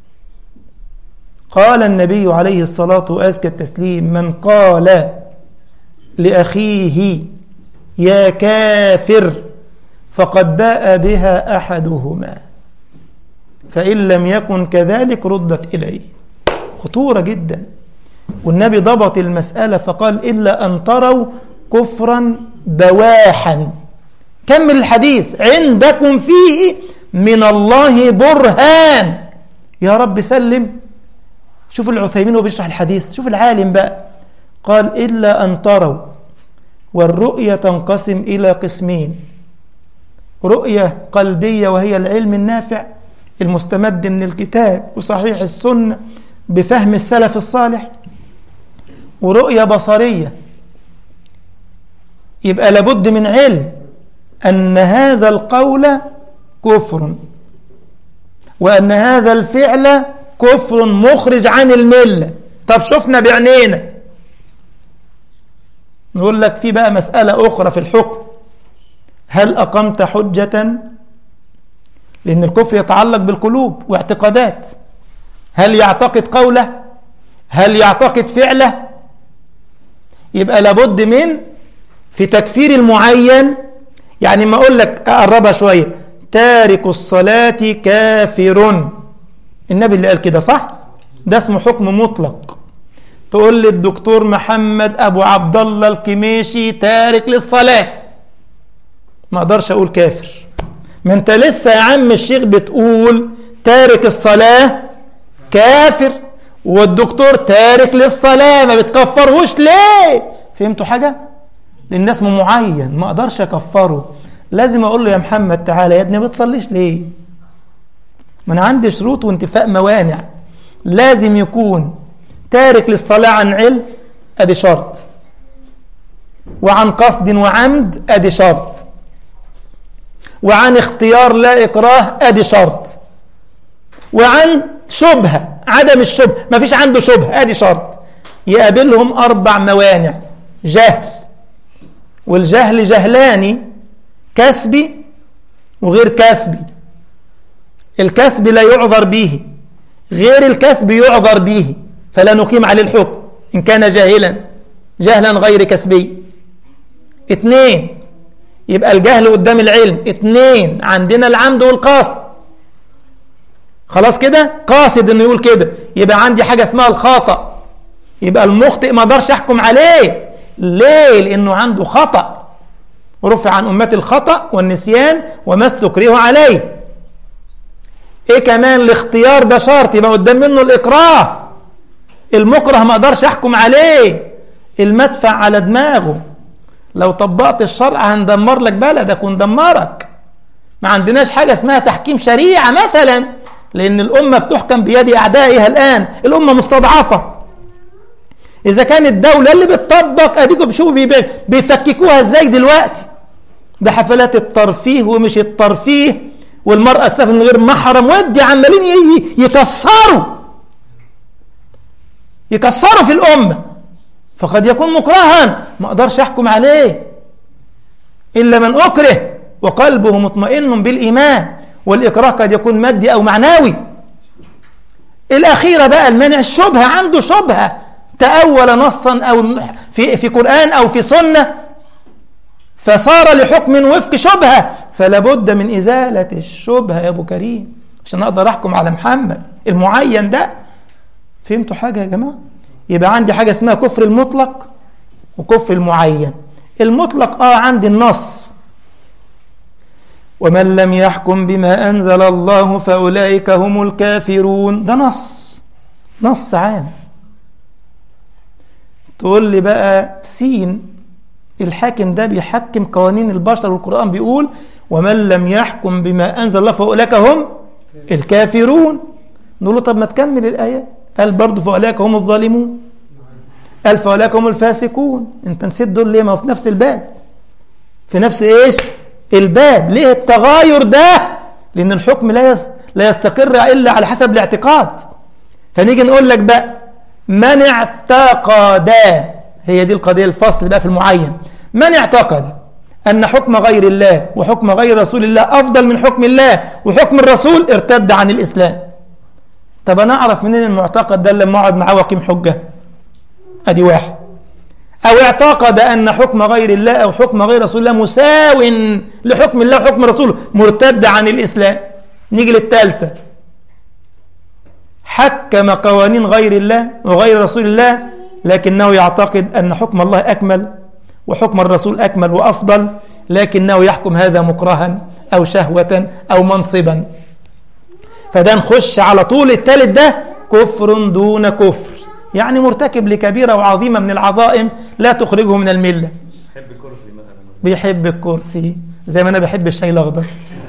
Speaker 1: قال النبي عليه الصلاه وازكى التسليم من قال لاخيه يا كافر فقد باء بها احدهما فان لم يكن كذلك ردت اليه خطوره جدا والنبي ضبط المساله فقال الا ان تروا كفرا بواحا كمل الحديث عندكم فيه من الله برهان يا رب سلم شوف العثيمين وهو بيشرح الحديث شوف العالم بقى قال إلا أن تروا والرؤية تنقسم إلى قسمين رؤية قلبية وهي العلم النافع المستمد من الكتاب وصحيح السنة بفهم السلف الصالح ورؤية بصرية يبقى لابد من علم أن هذا القول كفر وأن هذا الفعل كفر مخرج عن الملة طب شفنا بعينينا نقول لك في بقى مسألة أخرى في الحكم هل أقمت حجة لأن الكفر يتعلق بالقلوب واعتقادات هل يعتقد قوله هل يعتقد فعله يبقى لابد من في تكفير المعين يعني ما أقول لك أقربها شوية تارك الصلاة كافر النبي اللي قال كده صح ده اسمه حكم مطلق تقول لي الدكتور محمد أبو عبد الله الكميشي تارك للصلاة ما أقدرش أقول كافر ما أنت لسه يا عم الشيخ بتقول تارك الصلاة كافر والدكتور تارك للصلاة ما بتكفرهوش ليه فهمتوا حاجة لأن اسمه معين ما أقدرش أكفره لازم أقول له يا محمد تعالى يا ابني ما بتصليش ليه ما أنا عندي شروط وانتفاء موانع لازم يكون تارك للصلاة عن علم أدي شرط وعن قصد وعمد أدي شرط وعن اختيار لا إكراه أدي شرط وعن شبهة عدم الشبهة ما فيش عنده شبهة أدي شرط يقابلهم أربع موانع جهل والجهل جهلاني كسبي وغير كسبي الكسب لا يعذر به غير الكسب يعذر به فلا نقيم عليه الحكم إن كان جاهلا جهلا غير كسبي اثنين يبقى الجهل قدام العلم اثنين عندنا العمد والقصد خلاص كده قاصد انه يقول كده يبقى عندي حاجة اسمها الخطأ يبقى المخطئ ما اقدرش احكم عليه ليه لانه عنده خطأ رفع عن أمتي الخطأ والنسيان وما استكره عليه ايه كمان الاختيار ده شرط يبقى قدام منه الاكراه المكره ما اقدرش احكم عليه المدفع على دماغه لو طبقت الشرع هندمر لك بلدك وندمرك ما عندناش حاجة اسمها تحكيم شريعة مثلا لأن الأمة بتحكم بيد أعدائها الآن الأمة مستضعفة إذا كانت الدولة اللي بتطبق أديكم بشوفوا بيفككوها إزاي دلوقتي بحفلات الترفيه ومش الترفيه والمرأة تسافر من غير محرم ودي عمالين يكسروا يكسروا في الأمة فقد يكون مكرها ما أقدرش أحكم عليه إلا من أكره وقلبه مطمئن بالإيمان والإكراه قد يكون مادي أو معنوي الأخيرة بقى المنع الشبهة عنده شبهة تأول نصا أو في, في قرآن أو في سنة فصار لحكم وفق شبهة فلا بد من إزالة الشبهة يا أبو كريم عشان أقدر أحكم على محمد المعين ده فهمتوا حاجة يا جماعة يبقى عندي حاجة اسمها كفر المطلق وكفر المعين المطلق آه عندي النص ومن لم يحكم بما أنزل الله فأولئك هم الكافرون ده نص نص عام تقول لي بقى سين الحاكم ده بيحكم قوانين البشر والقرآن بيقول ومن لم يحكم بما أنزل الله فأولئك هم الكافرون نقول له طب ما تكمل الآية قال برضه فأولئك هم الظالمون قال فأولئك هم الفاسقون انت نسيت دول ليه ما هو في نفس الباب في نفس ايش الباب ليه التغاير ده لأن الحكم لا يس... لا يستقر إلا على حسب الاعتقاد فنيجي نقول لك بقى من اعتقد هي دي القضية الفصل بقى في المعين من اعتقد أن حكم غير الله وحكم غير رسول الله أفضل من حكم الله وحكم الرسول ارتد عن الإسلام طب أنا أعرف منين المعتقد ده لما أقعد معاه وأقيم حجة أدي واحد أو اعتقد أن حكم غير الله أو حكم غير رسول الله مساو لحكم الله وحكم رسوله مرتد عن الإسلام نيجي للثالثة حكم قوانين غير الله وغير رسول الله لكنه يعتقد أن حكم الله أكمل وحكم الرسول أكمل وأفضل لكنه يحكم هذا مكرها أو شهوة أو منصبا فده نخش على طول الثالث ده كفر دون كفر يعني مرتكب لكبيرة وعظيمة من العظائم لا تخرجه من الملة
Speaker 2: بيحب الكرسي مثلا
Speaker 1: بيحب الكرسي زي ما أنا بحب الشاي الأخضر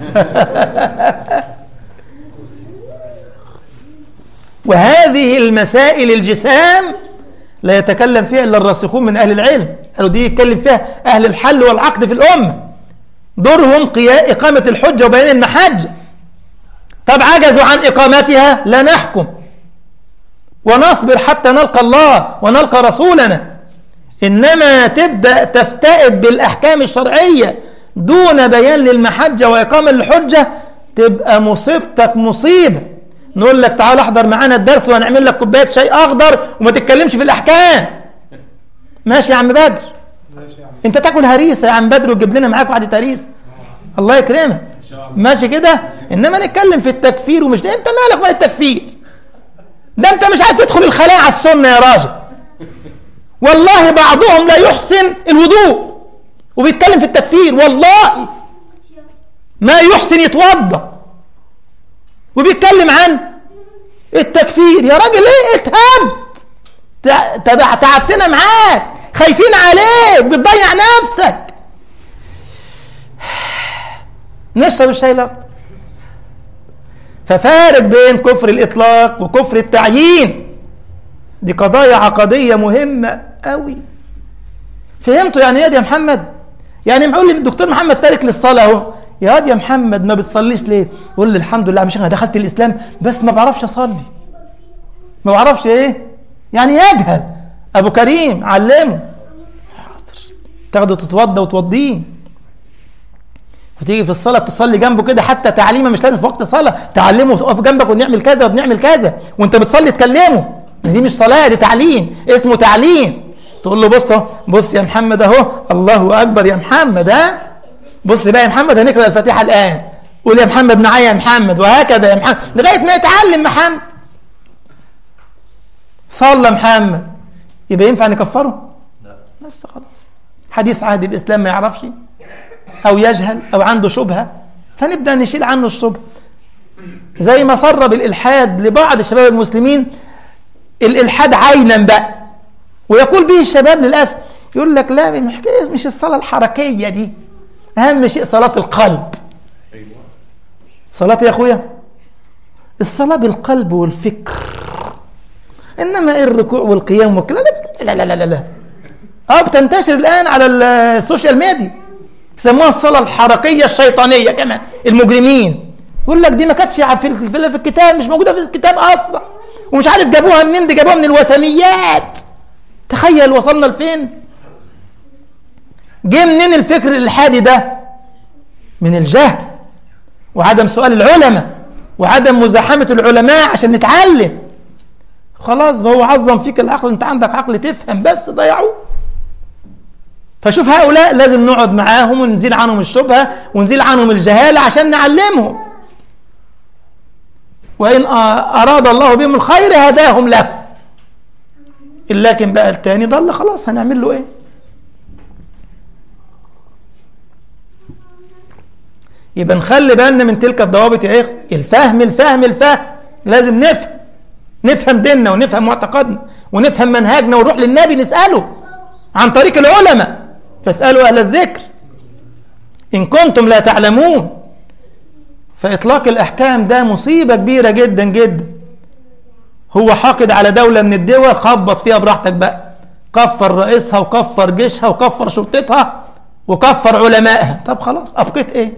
Speaker 1: وهذه المسائل الجسام لا يتكلم فيها إلا الراسخون من أهل العلم قالوا دي يتكلم فيها أهل الحل والعقد في الأمة دورهم قيا- إقامة الحجة وبيان المحجة طب عجزوا عن إقامتها لا نحكم ونصبر حتى نلقى الله ونلقى رسولنا إنما تبدأ تفتئد بالأحكام الشرعية دون بيان للمحجة وإقامة الحجة تبقى مصيبتك مصيبة نقول لك تعال احضر معانا الدرس وهنعمل لك كوبايه شاي اخضر وما تتكلمش في الاحكام ماشي يا عم بدر انت تاكل هريسه يا عم بدر وتجيب لنا معاك واحده هريسه الله يكرمك ماشي كده انما نتكلم في التكفير ومش ده انت مالك بقى التكفير ده انت مش عايز تدخل الخلاء على السنه يا راجل والله بعضهم لا يحسن الوضوء وبيتكلم في التكفير والله ما يحسن يتوضا وبيتكلم عن التكفير يا راجل ايه اتهمت تع- تبع تعبتنا معاك خايفين عليك بتضيع نفسك نشرب الشاي الاخضر ففارق بين كفر الاطلاق وكفر التعيين دي قضايا عقديه مهمه قوي فهمتوا يعني ايه يا محمد يعني بيقول لي الدكتور محمد تارك للصلاه اهو يا واد يا محمد ما بتصليش ليه يقول لي الحمد لله يا شيخ انا دخلت الاسلام بس ما بعرفش اصلي ما بعرفش ايه يعني يجهل ابو كريم علمه حاضر تاخده تتوضى وتوضيه وتيجي في الصلاه تصلي جنبه كده حتى تعليمه مش لازم في وقت صلاه تعلمه وتقف جنبك ونعمل كذا وبنعمل كذا وانت بتصلي تكلمه دي مش صلاة دي تعليم اسمه تعليم تقول له بص بص يا محمد اهو الله اكبر يا محمد ها بص بقى يا محمد هنقرا الفاتحه الان قول يا محمد معايا يا محمد وهكذا يا محمد لغايه ما يتعلم محمد صلى محمد يبقى ينفع نكفره لا بس خلاص حديث عهد الاسلام ما يعرفش او يجهل او عنده شبهه فنبدا نشيل عنه الشبهه زي ما سرب الالحاد لبعض الشباب المسلمين الالحاد عينا بقى ويقول به الشباب للاسف يقول لك لا مش الصلاه الحركيه دي اهم شيء صلاه القلب صلاه يا اخويا الصلاه بالقلب والفكر انما ايه الركوع والقيام والكلام لا لا لا لا لا اه بتنتشر الان على السوشيال ميديا بيسموها الصلاه الحركيه الشيطانيه كمان المجرمين يقول لك دي ما كانتش في في الكتاب مش موجوده في الكتاب اصلا ومش عارف جابوها منين دي جابوها من الوثنيات تخيل وصلنا لفين جه منين الفكر الالحادي ده من الجهل وعدم سؤال العلماء وعدم مزاحمه العلماء عشان نتعلم خلاص هو عظم فيك العقل انت عندك عقل تفهم بس ضيعوه فشوف هؤلاء لازم نقعد معاهم ونزيل عنهم الشبهه ونزيل عنهم الجهاله عشان نعلمهم وإن أراد الله بهم الخير هداهم له لكن بقى التاني ضل خلاص هنعمل له ايه يبقى نخلي بالنا من تلك الضوابط يا اخي الفهم الفهم الفهم لازم نفهم نفهم ديننا ونفهم معتقدنا ونفهم منهجنا ونروح للنبي نسأله عن طريق العلماء فاسألوا أهل الذكر إن كنتم لا تعلمون فإطلاق الأحكام ده مصيبة كبيرة جدا جدا هو حاقد على دولة من الدول خبط فيها براحتك بقى كفر رئيسها وكفر جيشها وكفر شرطتها وكفر علمائها طب خلاص أبقيت إيه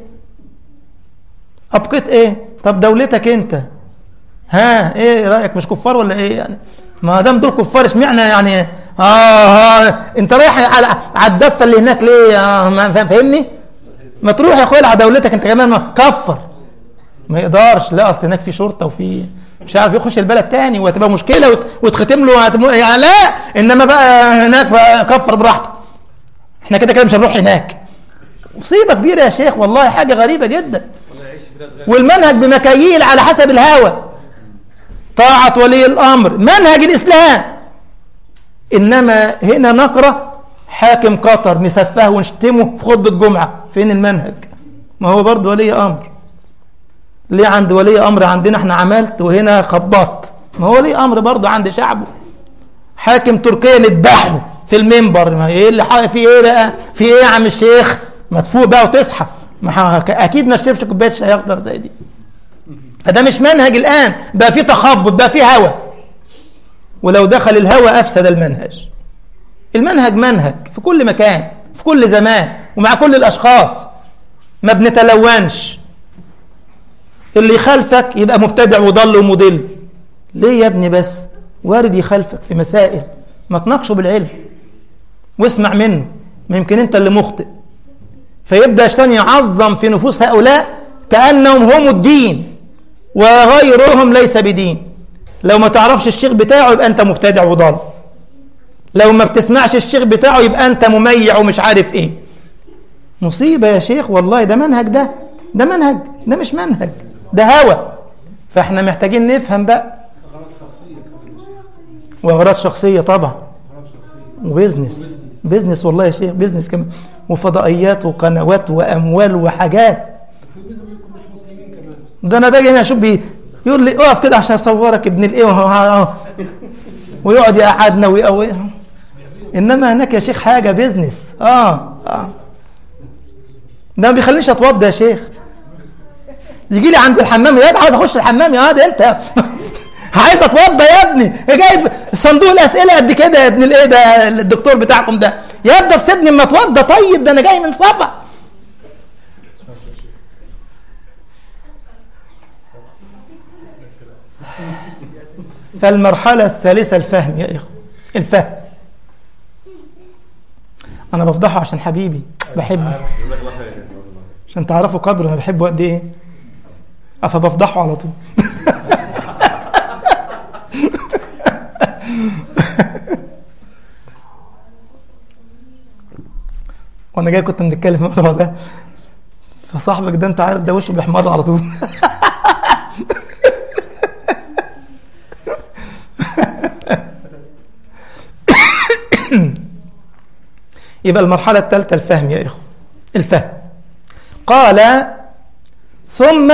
Speaker 1: أبقيت إيه طب دولتك أنت ها إيه رأيك مش كفار ولا إيه يعني ما دام دول كفار اشمعنى يعني آه, آه أنت رايح على على الدفة اللي هناك ليه آه ما فاهمني ما تروح يا أخويا على دولتك أنت كمان ما كفر ما يقدرش لا اصل هناك في شرطه وفي مش عارف يخش البلد تاني وهتبقى مشكله وتختم له وهتم... يعني لا انما بقى هناك بقى كفر براحتك احنا كده كده مش هنروح هناك مصيبه كبيره يا شيخ والله حاجه غريبه جدا والمنهج بمكاييل على حسب الهوى طاعه ولي الامر منهج الاسلام انما هنا نقرا حاكم قطر نسفه ونشتمه في خطبه جمعه فين المنهج ما هو برضه ولي امر ليه عند ولي امر عندنا احنا عملت وهنا خبطت ما هو ولي امر برضه عند شعبه حاكم تركيا نذبحه في المنبر ما ايه اللي في ايه بقى في ايه يا عم الشيخ ما تفوق بقى وتصحى ما اكيد ما تشربش كوبايه شاي اخضر زي دي فده مش منهج الان بقى في تخبط بقى في هوى ولو دخل الهوى افسد المنهج المنهج منهج في كل مكان في كل زمان ومع كل الاشخاص ما بنتلونش اللي يخالفك يبقى مبتدع وضل ومضل ليه يا ابني بس وارد يخالفك في مسائل ما تناقشه بالعلم واسمع منه ما يمكن انت اللي مخطئ فيبدا الشيطان يعظم في نفوس هؤلاء كانهم هم الدين وغيرهم ليس بدين لو ما تعرفش الشيخ بتاعه يبقى انت مبتدع وضال لو ما بتسمعش الشيخ بتاعه يبقى انت مميع ومش عارف ايه مصيبه يا شيخ والله ده منهج ده ده منهج ده مش منهج ده هوى فاحنا محتاجين نفهم بقى واغراض شخصيه طبعا وبزنس بزنس والله يا شيخ بزنس كمان وفضائيات وقنوات واموال وحاجات ده انا باجي هنا اشوف بي يقول لي اقف كده عشان اصورك ابن الايه ويقعد يقعدنا ويقوي انما هناك يا شيخ حاجه بزنس اه اه ده ما بيخلينيش اتوضى يا شيخ يجي لي عند الحمام يا عايز اخش الحمام يا ده انت عايز اتوضى يا ابني جايب صندوق الاسئله قد كده يا ابن الايه ده الدكتور بتاعكم ده يا ابني تسيبني اما اتوضى طيب ده انا جاي من صفا فالمرحلة الثالثة الفهم يا إخوة الفهم أنا بفضحه عشان حبيبي بحبه عشان تعرفوا قدره أنا بحبه قد إيه فبفضحه على طول وانا جاي كنت بنتكلم في الموضوع ده فصاحبك ده انت عارف ده وشه بيحمر على طول يبقى المرحلة الثالثة الفهم يا إخوة الفهم قال ثم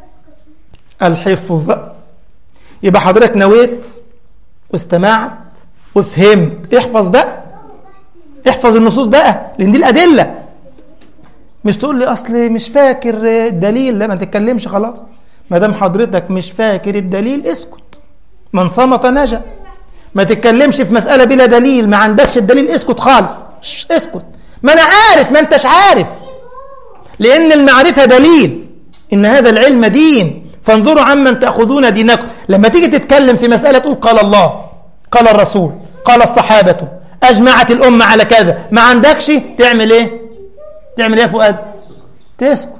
Speaker 1: الحفظ يبقى حضرتك نويت واستمعت وفهمت احفظ بقى احفظ النصوص بقى لان دي الادله مش تقول لي اصل مش فاكر الدليل لا ما تتكلمش خلاص ما دام حضرتك مش فاكر الدليل اسكت من صمت نجا ما تتكلمش في مساله بلا دليل ما عندكش الدليل اسكت خالص شش اسكت ما انا عارف ما انتش عارف لان المعرفه دليل ان هذا العلم دين فانظروا عمن تاخذون دينكم لما تيجي تتكلم في مساله تقول قال الله قال الرسول قال الصحابه اجمعت الامه على كذا ما عندكش تعمل ايه تعمل ايه يا فؤاد تسكت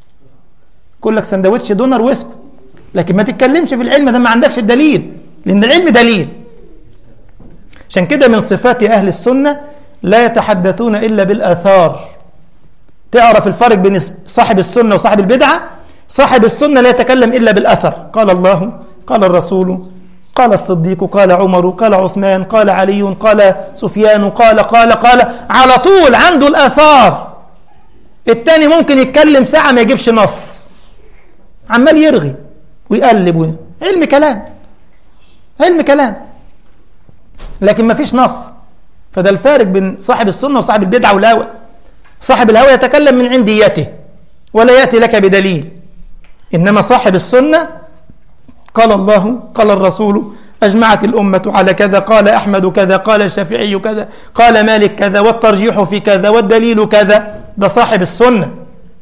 Speaker 1: كل لك سندوتش دونر واسكت لكن ما تتكلمش في العلم ده ما عندكش الدليل لان العلم دليل عشان كده من صفات اهل السنه لا يتحدثون الا بالاثار تعرف الفرق بين صاحب السنه وصاحب البدعه صاحب السنه لا يتكلم الا بالاثر قال الله قال الرسول قال الصديق قال عمر قال عثمان قال علي قال سفيان قال قال قال على طول عنده الآثار التاني ممكن يتكلم ساعة ما يجيبش نص عمال يرغي ويقلب علم كلام علم كلام لكن ما فيش نص فده الفارق بين صاحب السنة وصاحب البدعة والهوى صاحب الهوى يتكلم من عنديته ولا يأتي لك بدليل إنما صاحب السنة قال الله قال الرسول أجمعت الأمة على كذا قال أحمد كذا قال الشافعي كذا قال مالك كذا والترجيح في كذا والدليل كذا ده صاحب السنة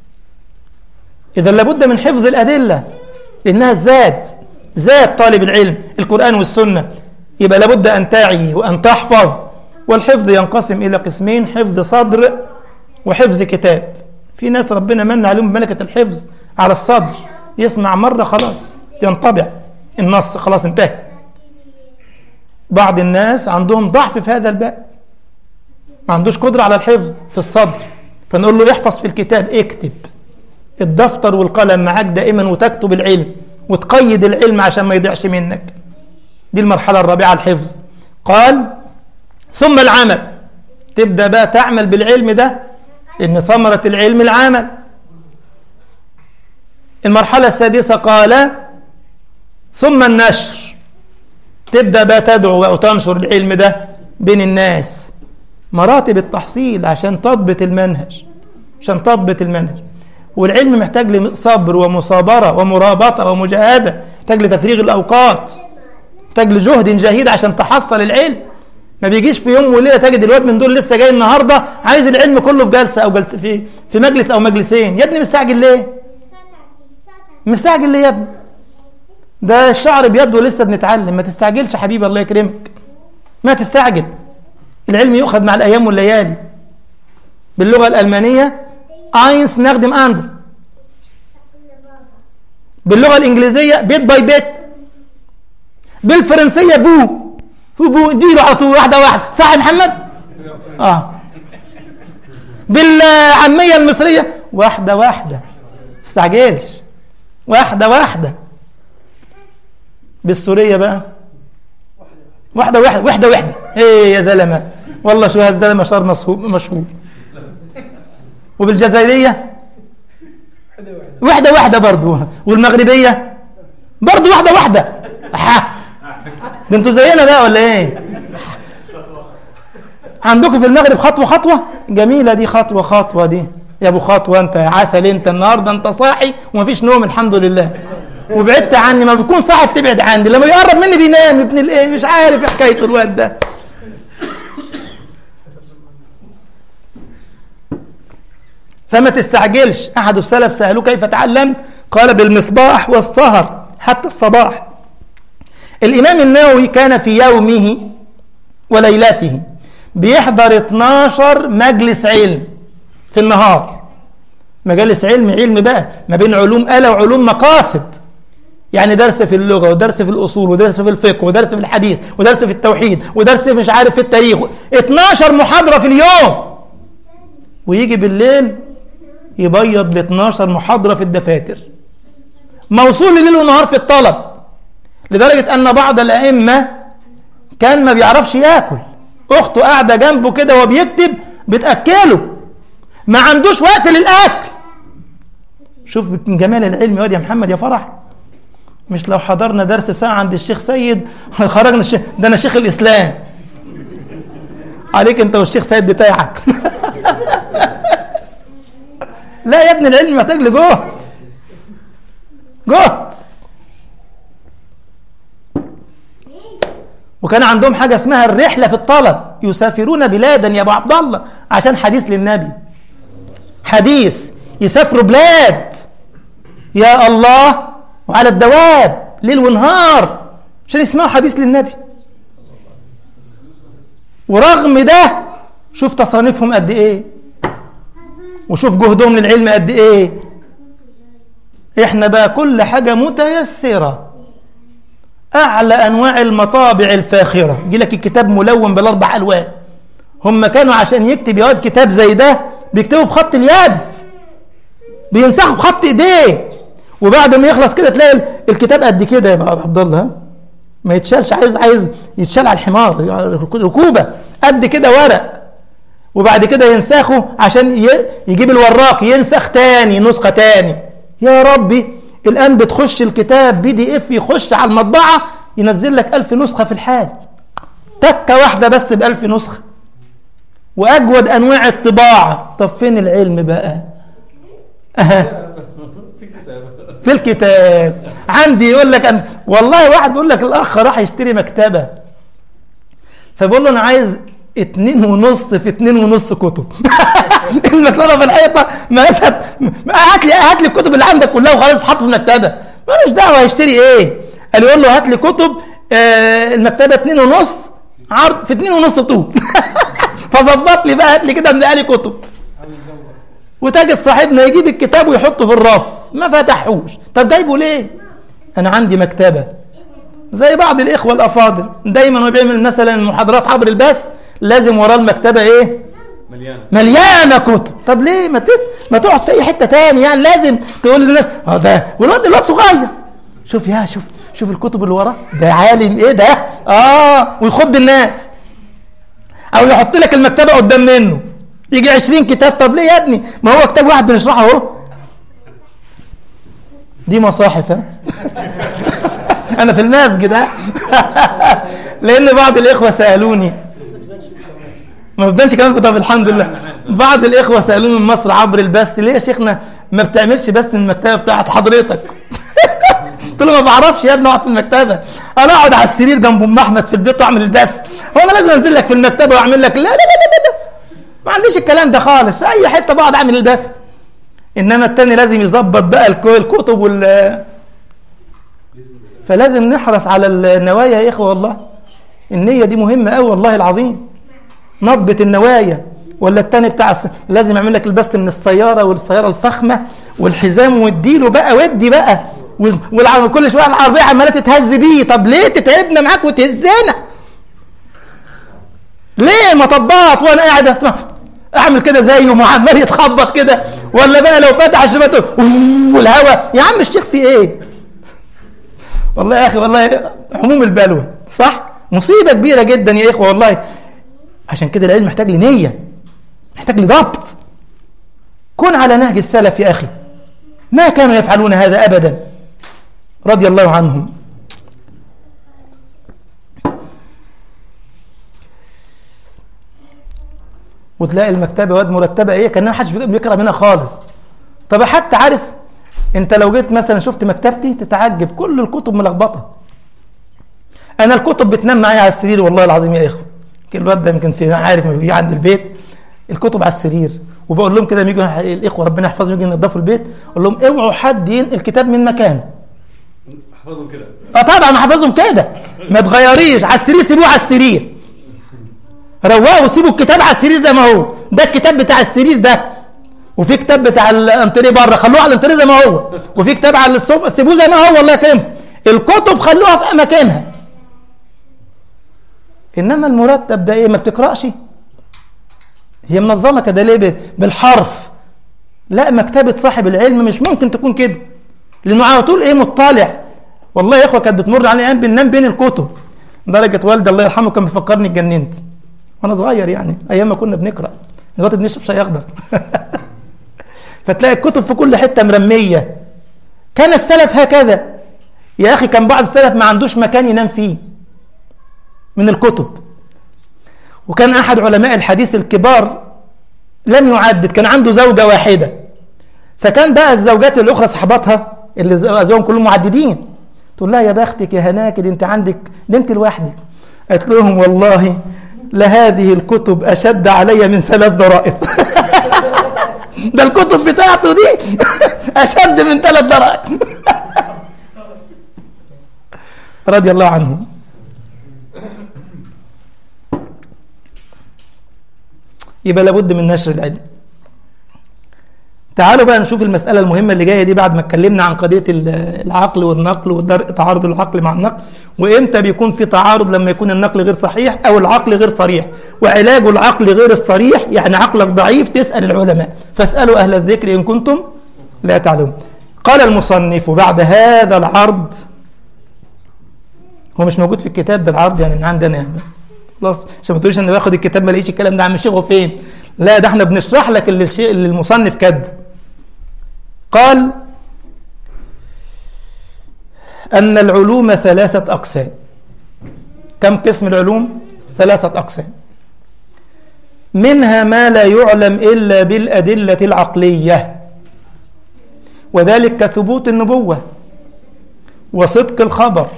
Speaker 1: إذا لابد من حفظ الأدلة لأنها زاد زاد طالب العلم القرآن والسنة يبقى لابد أن تعي وأن تحفظ والحفظ ينقسم إلى قسمين حفظ صدر وحفظ كتاب في ناس ربنا من عليهم بملكة الحفظ على الصدر يسمع مرة خلاص ينطبع النص خلاص انتهى بعض الناس عندهم ضعف في هذا الباب ما عندوش قدرة على الحفظ في الصدر فنقول له احفظ في الكتاب اكتب الدفتر والقلم معاك دائما وتكتب العلم وتقيد العلم عشان ما يضيعش منك دي المرحلة الرابعة الحفظ قال ثم العمل تبدأ بقى تعمل بالعلم ده إن ثمرة العلم العمل المرحلة السادسة قال ثم النشر تبدأ بقى تدعو أو تنشر العلم ده بين الناس مراتب التحصيل عشان تضبط المنهج عشان تضبط المنهج والعلم محتاج لصبر ومصابرة ومرابطة ومجاهدة محتاج لتفريغ الأوقات محتاج لجهد جهيد عشان تحصل العلم ما بيجيش في يوم وليله تجد الواد من دول لسه جاي النهارده عايز العلم كله في جلسه او جلسه في في مجلس او مجلسين يا ابني مستعجل ليه؟ مستعجل ليه يا ابني؟ ده الشعر بيد ولسه بنتعلم ما تستعجلش حبيبي الله يكرمك ما تستعجل العلم يؤخذ مع الايام والليالي باللغه الالمانيه اينس نخدم اندر باللغه الانجليزيه بيت باي بيت بالفرنسيه بو في بو اديله على طول واحده واحده صح يا محمد اه بالعاميه المصريه واحده واحده تستعجلش واحده واحده بالسوريه بقى واحده واحده واحده واحده ايه يا زلمه والله شو هذا الزلمه صار مشهور وبالجزائريه واحده واحده برضه والمغربيه برضه واحده واحده ده انتوا زينا بقى ولا ايه عندكم في المغرب خطوه خطوه جميله دي خطوه خطوه دي يا ابو خطوه انت يا عسل انت النهارده انت صاحي ومفيش نوم الحمد لله وبعدت عني ما بتكون صاحي تبعد عني لما يقرب مني بينام ابن الايه مش عارف ايه حكايته الواد ده فما تستعجلش احد السلف سالوه كيف تعلمت قال بالمصباح والسهر حتى الصباح الإمام النووي كان في يومه وليلته بيحضر 12 مجلس علم في النهار مجالس علم علم بقى ما بين علوم آلة وعلوم مقاصد يعني درس في اللغة ودرس في الأصول ودرس في الفقه ودرس في الحديث ودرس في التوحيد ودرس مش عارف في التاريخ 12 محاضرة في اليوم ويجي بالليل يبيض ل 12 محاضرة في الدفاتر موصول ليل ونهار في الطلب لدرجة أن بعض الأئمة كان ما بيعرفش ياكل أخته قاعدة جنبه كده وهو بيكتب بتأكله ما عندوش وقت للأكل شوف من جمال العلم يا واد يا محمد يا فرح مش لو حضرنا درس ساعة عند الشيخ سيد خرجنا الشيخ ده أنا شيخ الإسلام عليك أنت والشيخ سيد بتاعك لا يا ابني العلم محتاج لجهد جهد وكان عندهم حاجة اسمها الرحلة في الطلب يسافرون بلادا يا أبو عبد الله عشان حديث للنبي حديث يسافروا بلاد يا الله وعلى الدواب ليل ونهار عشان يسمعوا حديث للنبي ورغم ده شوف تصانيفهم قد ايه وشوف جهدهم للعلم قد ايه احنا بقى كل حاجة متيسرة اعلى انواع المطابع الفاخرة يجي لك الكتاب ملون بالاربع الوان هم كانوا عشان يكتب يقعد كتاب زي ده بيكتبوا بخط اليد بينسخوا بخط ايديه وبعد ما يخلص كده تلاقي الكتاب قد كده يا عبد الله ما يتشالش عايز عايز يتشال على الحمار ركوبه قد كده ورق وبعد كده ينسخه عشان يجيب الوراق ينسخ تاني نسخه تاني يا ربي الان بتخش الكتاب بي دي اف يخش على المطبعه ينزل لك ألف نسخه في الحال تكه واحده بس بألف نسخه واجود انواع الطباعه طب فين العلم بقى أه. في الكتاب عندي يقول لك أنا والله واحد بيقول لك الأخ راح يشتري مكتبة فبقول له أنا عايز اتنين ونص في اتنين ونص كتب المكتبة في الحيطة مقاسها هات لي هات لي الكتب اللي عندك كلها وخلاص تحط في المكتبة مالوش دعوة هيشتري ايه قال يقول له هات لي كتب آه المكتبة اتنين ونص عرض في اتنين ونص طول فظبط لي بقى هات لي كده من لي كتب وتجد صاحبنا يجيب الكتاب ويحطه في الرف ما فتحوش طب جايبه ليه انا عندي مكتبة زي بعض الاخوة الافاضل دايما هو بيعمل مثلا محاضرات عبر البث لازم وراه المكتبة ايه
Speaker 2: مليانة
Speaker 1: مليانة كتب طب ليه ما تس ما تقعد في اي حتة تاني يعني لازم تقول للناس اه ده والواد الواد صغير شوف يا شوف شوف الكتب اللي وراه ده عالم ايه ده اه ويخض الناس او يحط لك المكتبة قدام منه يجي 20 كتاب طب ليه يا ابني ما هو كتاب واحد بنشرحه اهو دي مصاحف ها انا في المسجد ها لان بعض الاخوه سالوني ما بتبانش كمان في طب الحمد لله بعض الاخوه سالوني من مصر عبر البث ليه يا شيخنا ما بتعملش بس من المكتبه بتاعت حضرتك قلت له ما بعرفش يا ابني اقعد في المكتبه انا اقعد على السرير جنب ام احمد في البيت واعمل البث هو انا لازم انزل لك في المكتبه واعمل لك لا لا لا لا, لا. ما عنديش الكلام ده خالص في اي حته بقعد اعمل البث انما التاني لازم يظبط بقى الكتب وال فلازم نحرص على النوايا يا اخوه والله النيه دي مهمه قوي والله العظيم نضبة النوايا ولا التاني بتاع الس... لازم يعمل لك البث من السياره والسياره الفخمه والحزام واديله بقى ودي بقى والع... كل شويه العربيه عماله تتهز بيه طب ليه تتعبنا معاك وتهزنا ليه مطبات وانا قاعد اسمع اعمل كده زيه وعمال يتخبط كده ولا بقى لو فتح الشباك والهواء يا عم الشيخ في ايه والله يا اخي والله عموم البلوى صح مصيبه كبيره جدا يا اخوه والله عشان كده العلم محتاج لنيه محتاج لضبط كن على نهج السلف يا اخي ما كانوا يفعلون هذا ابدا رضي الله عنهم وتلاقي المكتبه واد مرتبه ايه كان ما حدش بيقرا منها خالص طب حتى عارف انت لو جيت مثلا شفت مكتبتي تتعجب كل الكتب ملخبطه انا الكتب بتنام معايا على السرير والله العظيم يا اخوه الواد ده يمكن في عارف ما بيجي عند البيت الكتب على السرير وبقول لهم كده يجوا الاخوه ربنا يحفظهم يجوا ينظفوا البيت اقول لهم اوعوا حد ينقل كتاب من مكانه
Speaker 2: احفظهم كده
Speaker 1: اه طبعا حافظهم كده ما تغيريش على السرير سيبوه على السرير روقوا وسيبوا الكتاب على السرير زي ما هو ده الكتاب بتاع السرير ده وفي كتاب بتاع الانتريه بره خلوه على الانتريه زي ما هو وفي كتاب على الصوفه سيبوه زي ما هو والله يتم الكتب خلوها في اماكنها انما المرتب ده ايه ما بتقراش هي منظمة كده ليه ب- بالحرف لا مكتبة صاحب العلم مش ممكن تكون كده لأنه على طول إيه مطلع والله يا إخوة كانت بتمر علي أيام بننام بين الكتب درجة والدي الله يرحمه كان بيفكرني اتجننت وأنا صغير يعني أيام ما كنا بنقرأ دلوقتي بنشرب شاي أخضر فتلاقي الكتب في كل حتة مرمية كان السلف هكذا يا أخي كان بعض السلف ما عندوش مكان ينام فيه من الكتب وكان أحد علماء الحديث الكبار لم يعدد كان عنده زوجة واحدة فكان بقى الزوجات الأخرى صحباتها اللي أزواجهم كلهم معددين تقول لها يا بختك يا هناك دي أنت عندك ده أنت لوحدك قالت لهم والله لهذه الكتب أشد علي من ثلاث ضرائب ده الكتب بتاعته دي أشد من ثلاث ضرائب رضي الله عنهم يبقى لابد من نشر العلم تعالوا بقى نشوف المسألة المهمة اللي جاية دي بعد ما اتكلمنا عن قضية ال- العقل والنقل ودرء تعارض العقل مع النقل وإمتى بيكون في تعارض لما يكون النقل غير صحيح أو العقل غير صريح وعلاج العقل غير الصريح يعني عقلك ضعيف تسأل العلماء فاسألوا أهل الذكر إن كنتم لا تعلمون قال المصنف بعد هذا العرض هو مش موجود في الكتاب ده العرض يعني من عندنا يعني خلاص عشان ما تقوليش انا باخد الكتاب ما الاقيش الكلام ده عم شيخه فين لا ده احنا بنشرح لك اللي الشيء اللي المصنف كاتبه قال أن العلوم ثلاثة أقسام كم قسم العلوم؟ ثلاثة أقسام منها ما لا يعلم إلا بالأدلة العقلية وذلك كثبوت النبوة وصدق الخبر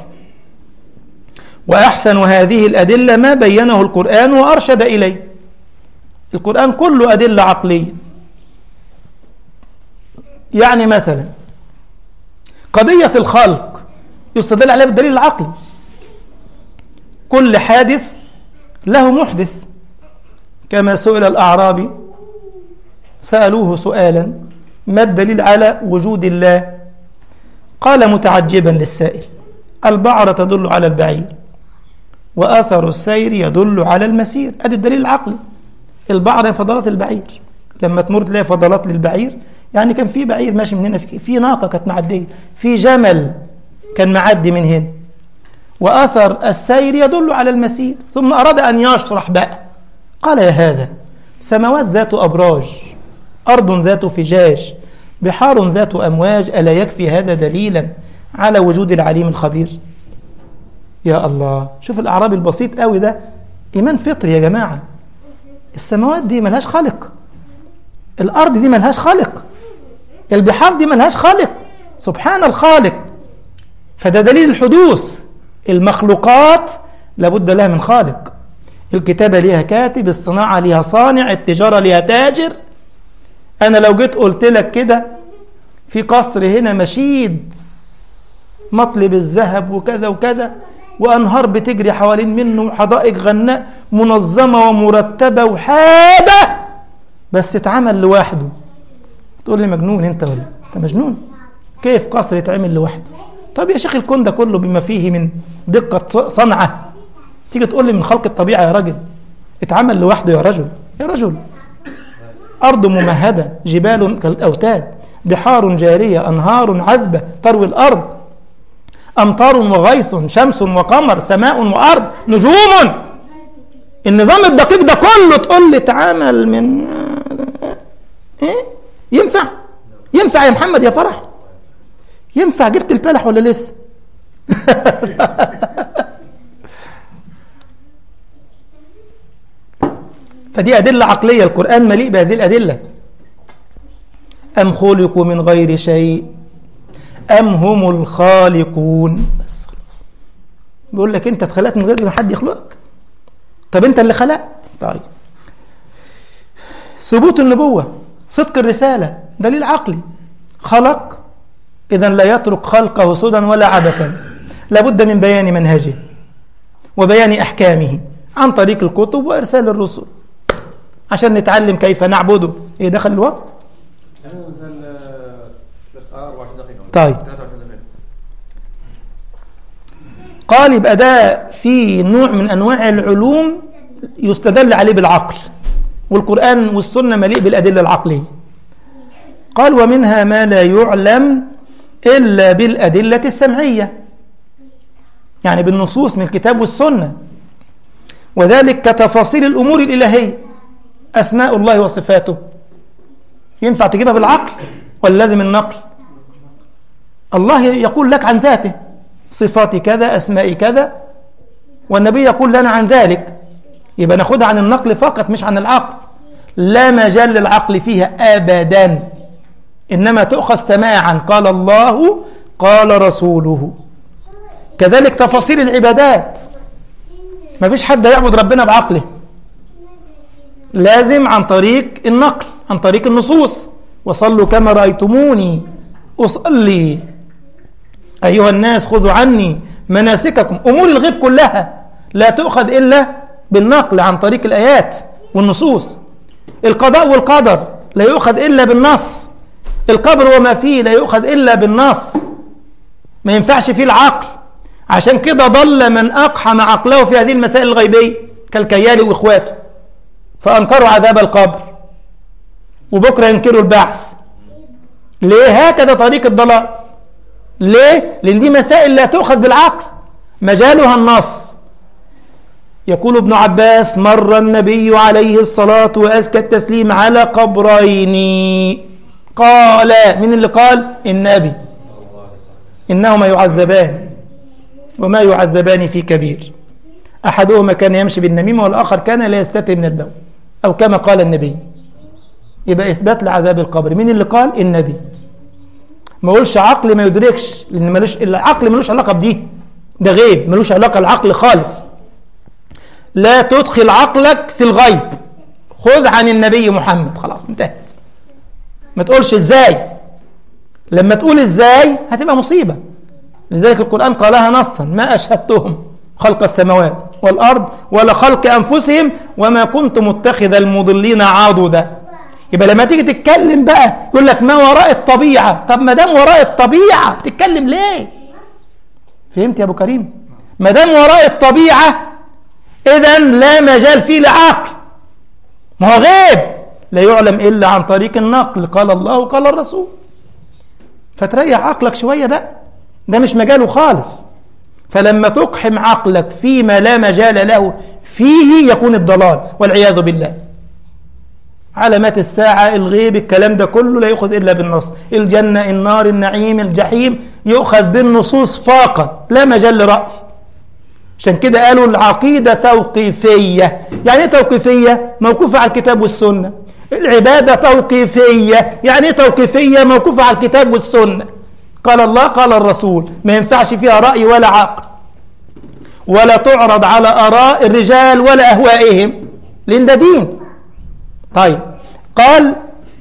Speaker 1: وأحسن هذه الأدلة ما بينه القرآن وأرشد إليه القرآن كله أدلة عقلية يعني مثلا قضية الخلق يستدل عليها بالدليل العقلي كل حادث له محدث كما سئل الأعرابي سألوه سؤالا ما الدليل على وجود الله قال متعجبا للسائل البعرة تدل على البعير وآثر السير يدل على المسير ادي الدليل العقلي البعرة هي فضلات البعير لما تمر تلاقي فضلات للبعير يعني كان في بعير ماشي من هنا في, في ناقة كانت معدية في جمل كان معدي من هنا وأثر السير يدل على المسير ثم أراد أن يشرح بقى قال يا هذا سماوات ذات أبراج أرض ذات فجاج بحار ذات أمواج ألا يكفي هذا دليلا على وجود العليم الخبير يا الله شوف الأعرابي البسيط قوي ده إيمان فطري يا جماعة السماوات دي ملهاش خالق الأرض دي ملهاش خالق البحار دي ملهاش خالق سبحان الخالق فده دليل الحدوث المخلوقات لابد لها من خالق الكتابة ليها كاتب الصناعة ليها صانع التجارة ليها تاجر أنا لو جيت قلت لك كده في قصر هنا مشيد مطلب الذهب وكذا وكذا وأنهار بتجري حوالين منه وحدائق غناء منظمة ومرتبة وحاجة بس اتعمل لوحده تقول لي مجنون انت ولا انت مجنون كيف قصر يتعمل لوحده طب يا شيخ الكون ده كله بما فيه من دقة صنعة تيجي تقول لي من خلق الطبيعة يا راجل اتعمل لوحده يا رجل يا رجل أرض ممهدة جبال كالأوتاد بحار جارية أنهار عذبة تروي الأرض أمطار وغيث شمس وقمر سماء وأرض نجوم النظام الدقيق ده كله تقول لي اتعمل من ايه ينفع ينفع يا محمد يا فرح ينفع جبت البلح ولا لسه فدي أدلة عقلية القرآن مليء بهذه الأدلة أم خلقوا من غير شيء أم هم الخالقون بس خلاص بيقول لك أنت اتخلقت من غير ما حد يخلقك طب أنت اللي خلقت طيب ثبوت النبوة صدق الرسالة دليل عقلي خلق إذا لا يترك خلقه سدى ولا عبثا لابد من بيان منهجه وبيان أحكامه عن طريق الكتب وإرسال الرسل عشان نتعلم كيف نعبده إيه دخل الوقت
Speaker 2: يعني مثلا آه، 24 دقيقة
Speaker 1: طيب.
Speaker 2: 23 دقيقة
Speaker 1: قال يبقى ده في نوع من أنواع العلوم يستدل عليه بالعقل والقرآن والسنة مليء بالأدلة العقلية قال ومنها ما لا يعلم إلا بالأدلة السمعية يعني بالنصوص من الكتاب والسنة وذلك كتفاصيل الأمور الإلهية أسماء الله وصفاته ينفع تجيبها بالعقل ولا لازم النقل الله يقول لك عن ذاته صفاتي كذا أسمائي كذا والنبي يقول لنا عن ذلك يبقى ناخدها عن النقل فقط مش عن العقل لا مجال للعقل فيها أبدا إنما تؤخذ سماعا قال الله قال رسوله كذلك تفاصيل العبادات ما فيش حد يعبد ربنا بعقله لازم عن طريق النقل عن طريق النصوص وصلوا كما رأيتموني أصلي أيها الناس خذوا عني مناسككم أمور الغيب كلها لا تؤخذ إلا بالنقل عن طريق الآيات والنصوص القضاء والقدر لا يؤخذ إلا بالنص القبر وما فيه لا يؤخذ إلا بالنص ما ينفعش فيه العقل عشان كده ضل من أقحم عقله في هذه المسائل الغيبية كالكيالي وإخواته فأنكروا عذاب القبر وبكرة ينكروا البعث ليه هكذا طريق الضلال ليه لأن دي مسائل لا تؤخذ بالعقل مجالها النص يقول ابن عباس مر النبي عليه الصلاة وأزكى التسليم على قبرين قال من اللي قال النبي إنهما يعذبان وما يعذبان في كبير أحدهما كان يمشي بالنميمة والآخر كان لا يستتر من البول أو كما قال النبي يبقى إثبات لعذاب القبر مين اللي قال النبي ما اقولش عقل ما يدركش لأن ملوش العقل ملوش علاقة بدي ده غيب ملوش علاقة العقل خالص لا تدخل عقلك في الغيب خذ عن النبي محمد خلاص انتهت ما تقولش ازاي لما تقول ازاي هتبقى مصيبة لذلك القرآن قالها نصا ما أشهدتهم خلق السماوات والأرض ولا خلق أنفسهم وما كنت متخذ المضلين عاضدا يبقى لما تيجي تتكلم بقى يقول لك ما وراء الطبيعة طب ما دام وراء الطبيعة بتتكلم ليه فهمت يا أبو كريم ما دام وراء الطبيعة إذا لا مجال فيه لعقل ما هو غيب لا يعلم إلا عن طريق النقل قال الله وقال الرسول فتريح عقلك شوية بقى ده مش مجاله خالص فلما تقحم عقلك فيما لا مجال له فيه يكون الضلال والعياذ بالله علامات الساعة الغيب الكلام ده كله لا يؤخذ إلا بالنص الجنة النار النعيم الجحيم يؤخذ بالنصوص فقط لا مجال لرأي عشان كده قالوا العقيدة توقيفية يعني ايه توقيفية موقوفة على الكتاب والسنة العبادة توقيفية يعني ايه توقيفية موقوفة على الكتاب والسنة قال الله قال الرسول ما ينفعش فيها رأي ولا عقل ولا تعرض على آراء الرجال ولا أهوائهم لأن ده دين طيب قال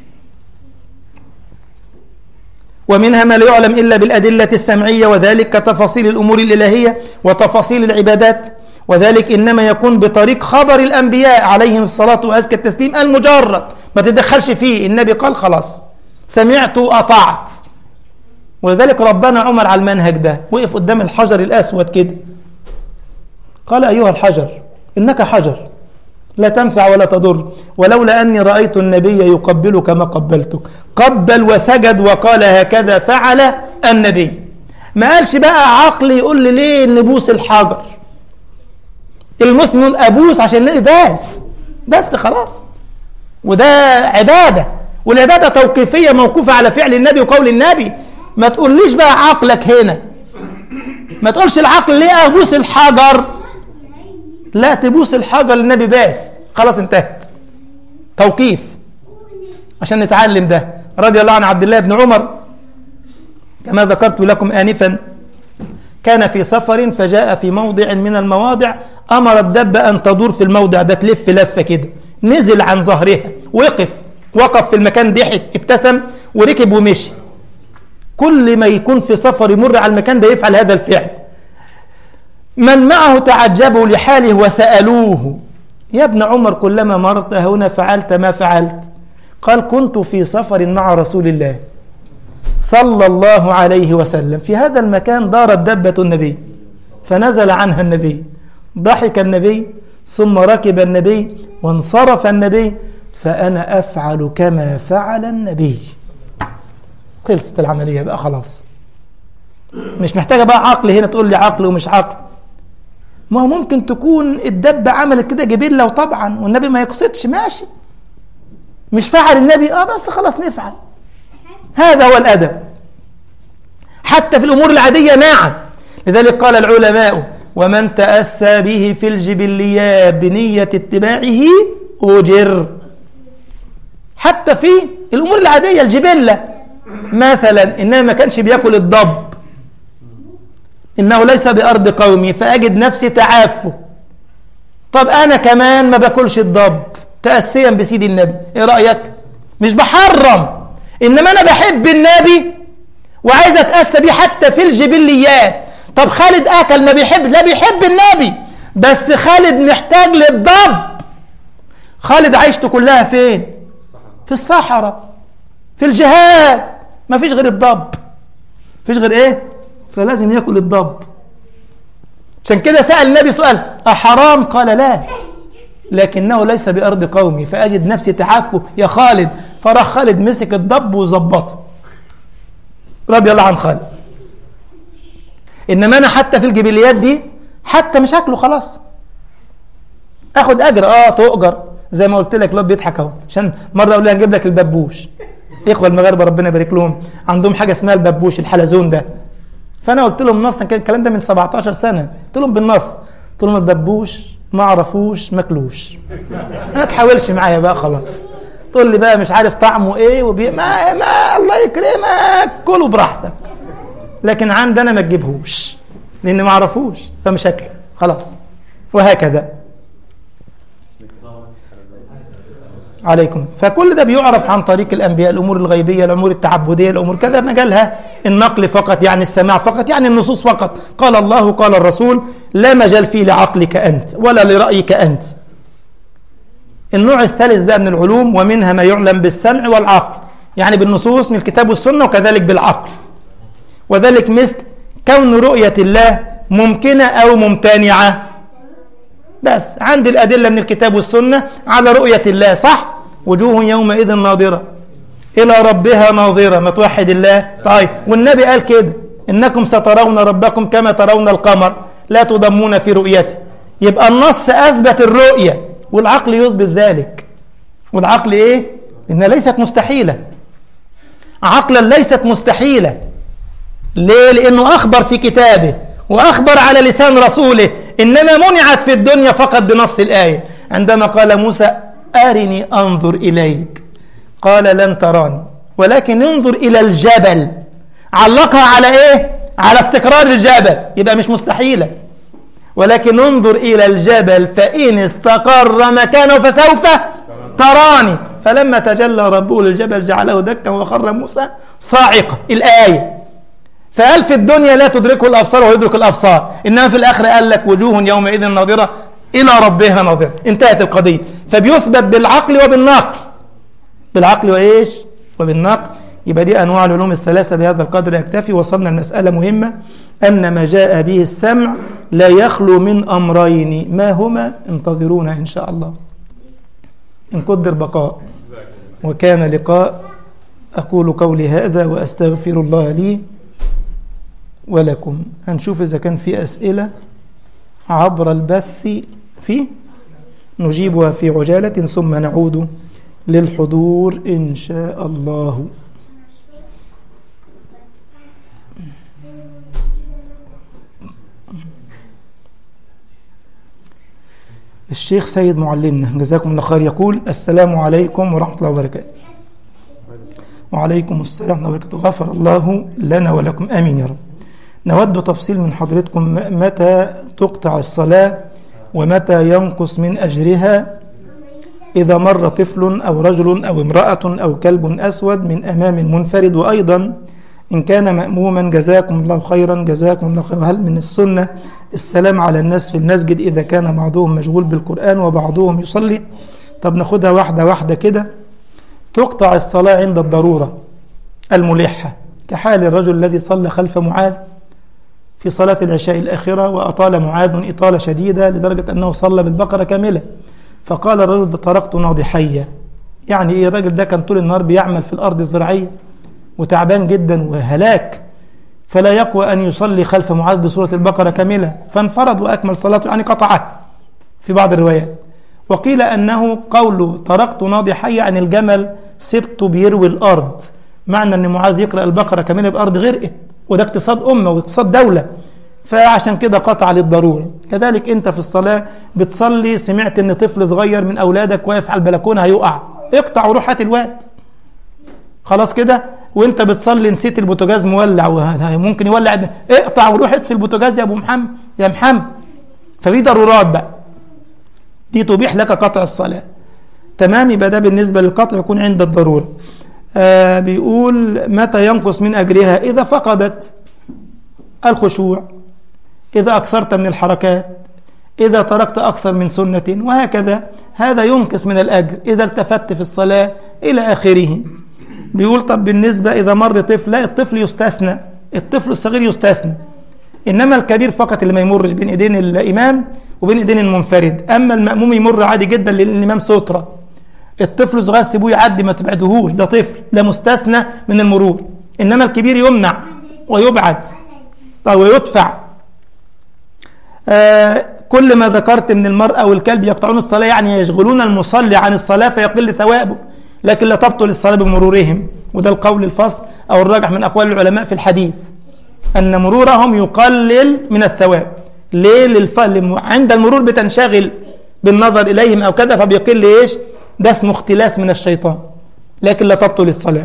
Speaker 1: ومنها ما لا يعلم إلا بالأدلة السمعية وذلك كتفاصيل الأمور الإلهية وتفاصيل العبادات وذلك إنما يكون بطريق خبر الأنبياء عليهم الصلاة وأزكى التسليم المجرد ما تدخلش فيه النبي قال خلاص سمعت أطعت ولذلك ربنا عمر على المنهج ده وقف قدام الحجر الأسود كده قال أيها الحجر إنك حجر لا تنفع ولا تضر ولولا أني رأيت النبي يقبلك ما قبلتك قبل وسجد وقال هكذا فعل النبي ما قالش بقى عقلي يقول لي ليه نبوس الحجر المسلم أبوس عشان نلاقي باس بس خلاص وده عبادة والعبادة توقيفية موقوفة على فعل النبي وقول النبي ما تقوليش بقى عقلك هنا ما تقولش العقل ليه أبوس الحجر لا تبوس الحجر للنبي باس خلاص انتهت توقيف عشان نتعلم ده رضي الله عن عبد الله بن عمر كما ذكرت لكم آنفا كان في سفر فجاء في موضع من المواضع أمر الدبة أن تدور في الموضع ده تلف لفة كده نزل عن ظهرها وقف وقف في المكان ضحك ابتسم وركب ومشي كل ما يكون في سفر يمر على المكان ده يفعل هذا الفعل من معه تعجبوا لحاله وسألوه يا ابن عمر كلما مرت هنا فعلت ما فعلت قال كنت في سفر مع رسول الله صلى الله عليه وسلم في هذا المكان دارت دبة النبي فنزل عنها النبي ضحك النبي ثم ركب النبي وانصرف النبي فأنا أفعل كما فعل النبي خلصت العملية بقى خلاص مش محتاجة بقى عقل هنا تقول لي عقل ومش عقل ما هو ممكن تكون الدب عملت كده جبلة وطبعا والنبي ما يقصدش ماشي مش فعل النبي اه بس خلاص نفعل هذا هو الأدب حتى في الأمور العادية نعم لذلك قال العلماء ومن تأسى به في الجبليات بنية اتباعه أجر حتى في الأمور العادية الجبلة مثلا إنما ما كانش بياكل الضب إنه ليس بأرض قومي فأجد نفسي تعافه طب أنا كمان ما باكلش الضب تأسيا بسيد النبي إيه رأيك مش بحرم إنما أنا بحب النبي وعايز أتأسى بيه حتى في الجبليات طب خالد أكل ما بيحب لا بيحب النبي بس خالد محتاج للضب خالد عيشته كلها فين في الصحراء في الجهاد ما فيش غير الضب فيش غير ايه فلازم ياكل الضب عشان كده سأل النبي سؤال أحرام قال لا لكنه ليس بأرض قومي فأجد نفسي تعفه يا خالد فراح خالد مسك الضب وظبطه رضي الله عن خالد إنما أنا حتى في الجبليات دي حتى مش هاكله خلاص اخد اجر اه تؤجر زي ما قلت لك الواد بيضحك اهو عشان مره اقول له هنجيب لك الببوش اخوه المغاربه ربنا يبارك لهم عندهم حاجه اسمها الببوش الحلزون ده فانا قلت لهم نصا كان الكلام ده من 17 سنه قلت لهم بالنص قلت لهم الببوش ما عرفوش ماكلوش ما تحاولش معايا بقى خلاص تقول لي بقى مش عارف طعمه ايه وبي... ما, ما الله يكرمك كله براحتك لكن عندنا ما تجيبهوش لان ما عرفوش فمش اكل خلاص وهكذا عليكم فكل ده بيعرف عن طريق الأنبياء الأمور الغيبية الأمور التعبدية الأمور كذا مجالها النقل فقط يعني السماع فقط يعني النصوص فقط قال الله قال الرسول لا مجال فيه لعقلك أنت ولا لرأيك أنت النوع الثالث بقى من العلوم ومنها ما يعلم بالسمع والعقل يعني بالنصوص من الكتاب والسنة وكذلك بالعقل وذلك مثل كون رؤية الله ممكنة أو ممتنعة بس عندي الأدلة من الكتاب والسنة على رؤية الله صح وجوه يومئذ ناظرة إلى ربها ناظرة ما توحد الله طيب والنبي قال كده إنكم سترون ربكم كما ترون القمر لا تضمون في رؤيته يبقى النص أثبت الرؤية والعقل يثبت ذلك والعقل إيه؟ إنها ليست مستحيلة عقلا ليست مستحيلة ليه؟ لأنه أخبر في كتابه وأخبر على لسان رسوله إنما منعت في الدنيا فقط بنص الآية عندما قال موسى أرني أنظر إليك قال لن تراني ولكن انظر إلى الجبل علقها على إيه؟ على استقرار الجبل يبقى مش مستحيلة ولكن انظر إلى الجبل فإن استقر مكانه فسوف تراني فلما تجلى ربه للجبل جعله دكا وخر موسى صاعقة الآية فقال في الدنيا لا تدركه الأبصار ويدرك الأبصار إنما في الآخرة قال لك وجوه يومئذ ناظرة إلى ربها ناظرة انتهت القضية فبيثبت بالعقل وبالنقل بالعقل وإيش وبالنقل يبقى دي أنواع العلوم الثلاثة بهذا القدر يكتفي وصلنا المسألة مهمة أن ما جاء به السمع لا يخلو من أمرين ما هما انتظرونا إن شاء الله إن قدر بقاء وكان لقاء أقول قولي هذا وأستغفر الله لي ولكم هنشوف إذا كان في أسئلة عبر البث في نجيبها في عجالة ثم نعود للحضور إن شاء الله الشيخ سيد معلمنا جزاكم الله خير يقول السلام عليكم ورحمة الله وبركاته وعليكم السلام ورحمة الله وبركاته غفر الله لنا ولكم آمين يا رب نود تفصيل من حضرتكم متى تقطع الصلاة ومتى ينقص من أجرها إذا مر طفل أو رجل أو امرأة أو كلب أسود من أمام منفرد وأيضا إن كان مأموما جزاكم الله خيرا جزاكم الله خيرا هل من السنة السلام على الناس في المسجد إذا كان بعضهم مشغول بالقرآن وبعضهم يصلي طب ناخدها واحدة واحدة كده تقطع الصلاة عند الضرورة الملحة كحال الرجل الذي صلى خلف معاذ في صلاة العشاء الآخرة وأطال معاذ إطالة شديدة لدرجة أنه صلى بالبقرة كاملة فقال الرجل تركت ناضحية يعني ايه الراجل ده كان طول النهار بيعمل في الارض الزراعيه وتعبان جدا وهلاك فلا يقوى ان يصلي خلف معاذ بسوره البقره كامله فانفرد واكمل صلاته يعني قطعه في بعض الروايات وقيل انه قوله تركت ناضي حي عن الجمل سبته بيروي الارض معنى ان معاذ يقرا البقره كامله بارض غرقت وده اقتصاد امه واقتصاد دوله فعشان كده قطع للضروره كذلك انت في الصلاه بتصلي سمعت ان طفل صغير من اولادك واقف على البلكونه هيقع اقطع وروح هات الواد خلاص كده وانت بتصلي نسيت البوتاجاز مولع وممكن يولع اقطع وروح اطفي البوتاجاز يا ابو محمد يا محمد ففي ضرورات بقى دي تبيح لك قطع الصلاه تمام يبقى ده بالنسبه للقطع يكون عند الضروره آه بيقول متى ينقص من اجرها اذا فقدت الخشوع إذا أكثرت من الحركات إذا تركت أكثر من سنة وهكذا هذا ينقص من الأجر إذا التفت في الصلاة إلى آخره بيقول طب بالنسبة إذا مر طفل لا الطفل يستثنى الطفل الصغير يستثنى إنما الكبير فقط اللي ما يمرش بين إيدين الإمام وبين إيدين المنفرد أما المأموم يمر عادي جدا لأن الإمام سترة الطفل الصغير سيبوه يعدي ما تبعدهوش ده طفل ده مستثنى من المرور إنما الكبير يمنع ويبعد طيب ويدفع آه كل ما ذكرت من المرأة والكلب يقطعون الصلاة يعني يشغلون المصلي عن الصلاة فيقل ثوابه لكن لا تبطل الصلاة بمرورهم وده القول الفصل أو الراجح من أقوال العلماء في الحديث أن مرورهم يقلل من الثواب ليه للف... عند المرور بتنشغل بالنظر إليهم أو كذا فبيقل إيش ده اسمه اختلاس من الشيطان لكن لا تبطل الصلاة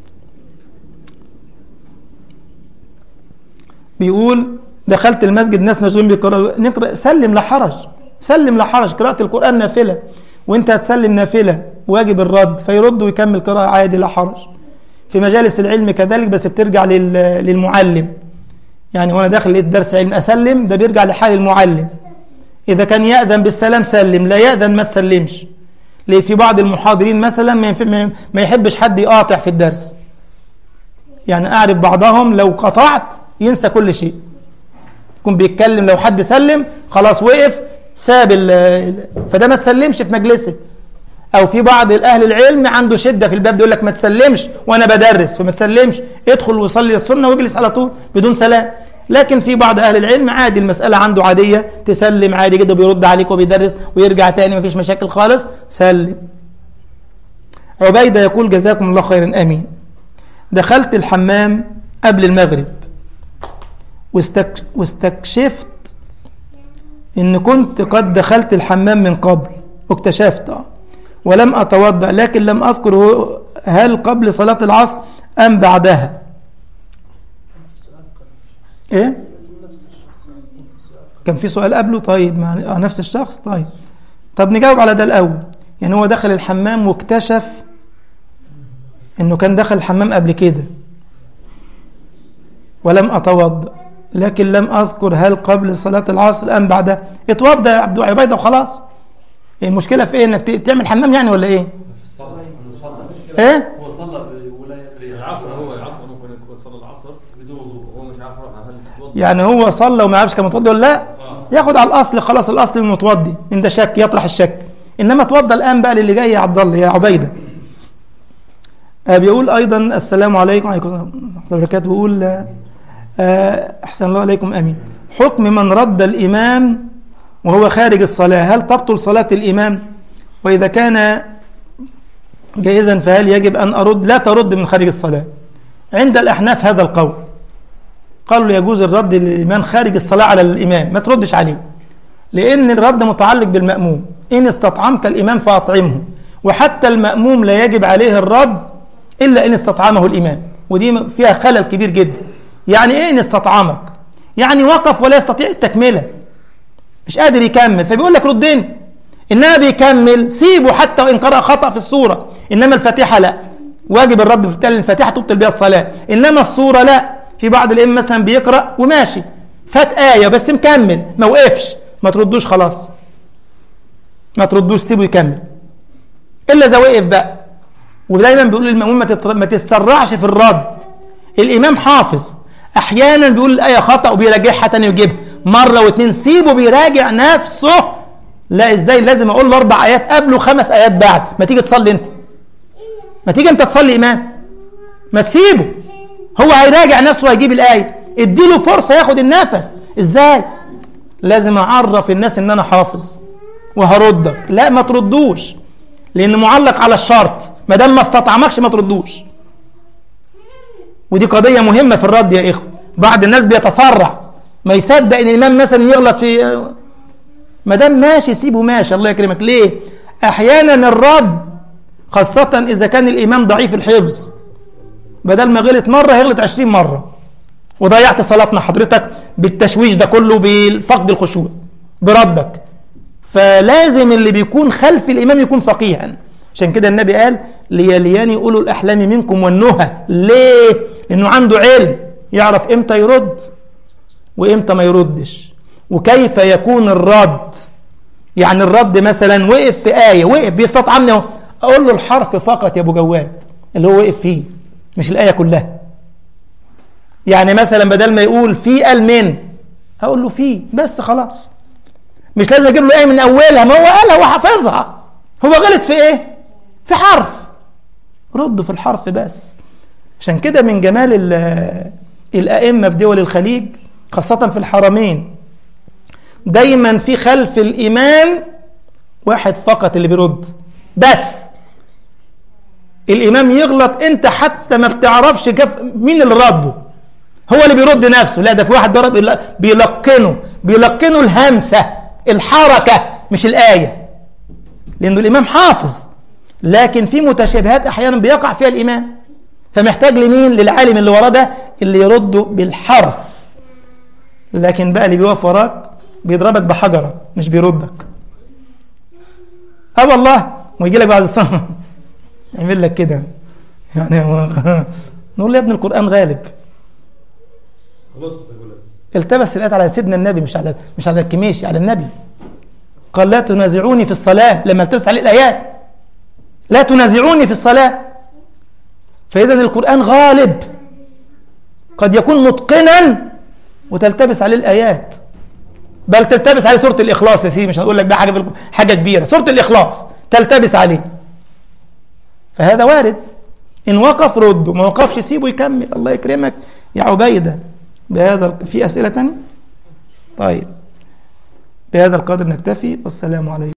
Speaker 1: بيقول دخلت المسجد ناس مشغولين بيقرأوا نقرأ سلم لا حرج سلم لا حرج قراءة القرآن نافلة وانت هتسلم نافلة واجب الرد فيرد ويكمل قراءة عادي لا حرج في مجالس العلم كذلك بس بترجع للمعلم يعني وانا داخل لقيت درس علم اسلم ده بيرجع لحال المعلم اذا كان يأذن بالسلام سلم لا يأذن ما تسلمش ليه في بعض المحاضرين مثلا ما يحبش حد يقاطع في الدرس يعني اعرف بعضهم لو قطعت ينسى كل شيء يكون بيتكلم لو حد سلم خلاص وقف ساب فده ما تسلمش في مجلسه او في بعض الاهل العلم عنده شده في الباب يقول لك ما تسلمش وانا بدرس فما تسلمش ادخل وصلي السنه واجلس على طول بدون سلام لكن في بعض اهل العلم عادي المساله عنده عاديه تسلم عادي جدا بيرد عليك وبيدرس ويرجع تاني ما فيش مشاكل خالص سلم عبيده يقول جزاكم الله خيرا امين دخلت الحمام قبل المغرب واستك... واستكشفت ان كنت قد دخلت الحمام من قبل واكتشفت ولم اتوضا لكن لم اذكر هل قبل صلاه العصر ام بعدها ايه كان في سؤال قبله طيب مع نفس الشخص طيب طب نجاوب على ده الاول يعني هو دخل الحمام واكتشف انه كان دخل الحمام قبل كده ولم اتوضا لكن لم أذكر هل قبل صلاة العصر أم بعدها اتوضى يا عبد عبيدة وخلاص المشكلة في إيه إنك تعمل حمام يعني ولا إيه إيه
Speaker 2: هو صلى في ولاية العصر هو العصر ممكن يكون صلى العصر بدون وضوء هو مش عارف هل تتوضا
Speaker 1: يعني هو صلى وما يعرفش كان متوضي ولا لا ياخد على الأصل خلاص الأصل المتوضي إن ده شك يطرح الشك إنما توضى الآن بقى للي جاي يا عبد الله يا عبيدة بيقول أيضا السلام عليكم وعليكم السلام ورحمة الله وبركاته بيقول أحسن الله عليكم أمين حكم من رد الإمام وهو خارج الصلاة هل تبطل صلاة الإمام وإذا كان جائزا فهل يجب أن أرد لا ترد من خارج الصلاة عند الأحناف هذا القول قالوا يجوز الرد للإمام خارج الصلاة على الإمام ما تردش عليه لأن الرد متعلق بالمأموم إن استطعمك الإمام فأطعمه وحتى المأموم لا يجب عليه الرد إلا إن استطعمه الإمام ودي فيها خلل كبير جدا يعني ايه ان استطعمك يعني وقف ولا يستطيع التكملة مش قادر يكمل فبيقول لك ردني انما بيكمل سيبه حتى وان قرأ خطأ في الصورة انما الفاتحة لا واجب الرد في التالي الفاتحة تبطل بها الصلاة انما الصورة لا في بعض الائمه مثلا بيقرأ وماشي فات آية بس مكمل ما وقفش ما تردوش خلاص ما تردوش سيبه يكمل الا اذا وقف بقى ودايما بيقول للمأمون ما تتسرعش في الرد الامام حافظ احيانا بيقول الايه خطا وبيراجعها تاني يجيبها مره واثنين سيبه بيراجع نفسه لا ازاي لازم اقول له اربع ايات قبل وخمس ايات بعد ما تيجي تصلي انت ما تيجي انت تصلي امام ما تسيبه هو هيراجع نفسه وهيجيب الايه اديله فرصه ياخد النفس ازاي لازم اعرف الناس ان انا حافظ وهردك لا ما تردوش لان معلق على الشرط ما دام ما استطعمكش ما تردوش ودي قضيه مهمه في الرد يا اخوه بعض الناس بيتسرع ما يصدق ان الامام مثلا يغلط في ما دام ماشي سيبه ماشي الله يكرمك ليه احيانا الرد خاصه اذا كان الامام ضعيف الحفظ بدل ما غلط مره هيغلط 20 مره وضيعت صلاتنا حضرتك بالتشويش ده كله بفقد الخشوع بردك فلازم اللي بيكون خلف الامام يكون فقيها عشان كده النبي قال ليلياني اولو الاحلام منكم والنهى ليه لانه عنده علم يعرف امتى يرد وامتى ما يردش وكيف يكون الرد يعني الرد مثلا وقف في آية وقف بيستطعمني اهو أقول له الحرف فقط يا أبو جواد اللي هو وقف فيه مش الآية كلها يعني مثلا بدل ما يقول في قال من هقول له في بس خلاص مش لازم اجيب له ايه من اولها ما هو قالها وحافظها هو غلط في ايه في حرف رده في الحرف بس عشان كده من جمال الائمه في دول الخليج خاصه في الحرمين دايما في خلف الامام واحد فقط اللي بيرد بس الامام يغلط انت حتى ما بتعرفش كيف مين اللي رده هو اللي بيرد نفسه لا ده في واحد ضرب بيلقنه بيلقنه الهمسه الحركه مش الايه لانه الامام حافظ لكن في متشابهات احيانا بيقع فيها الامام فمحتاج لمين للعالم اللي وراه ده اللي يرده بالحرف لكن بقى اللي بيقف وراك بيضربك بحجره مش بيردك اه والله ويجي لك بعد الصلاه يعمل لك كده يعني نقول له يا ابن القران غالب التبس الايات على سيدنا النبي مش على مش على الكميشي على النبي قال لا تنازعوني في الصلاه لما التبس عليه الايات لا تنازعوني في الصلاه فاذا القران غالب قد يكون متقنا وتلتبس عليه الايات بل تلتبس عليه سوره الاخلاص يا سيدي مش هنقول لك بقى حاجه حاجه كبيره سوره الاخلاص تلتبس عليه فهذا وارد ان وقف رده ما وقفش سيبه يكمل الله يكرمك يا عبيده بهذا في اسئله ثانيه طيب بهذا القدر نكتفي والسلام عليكم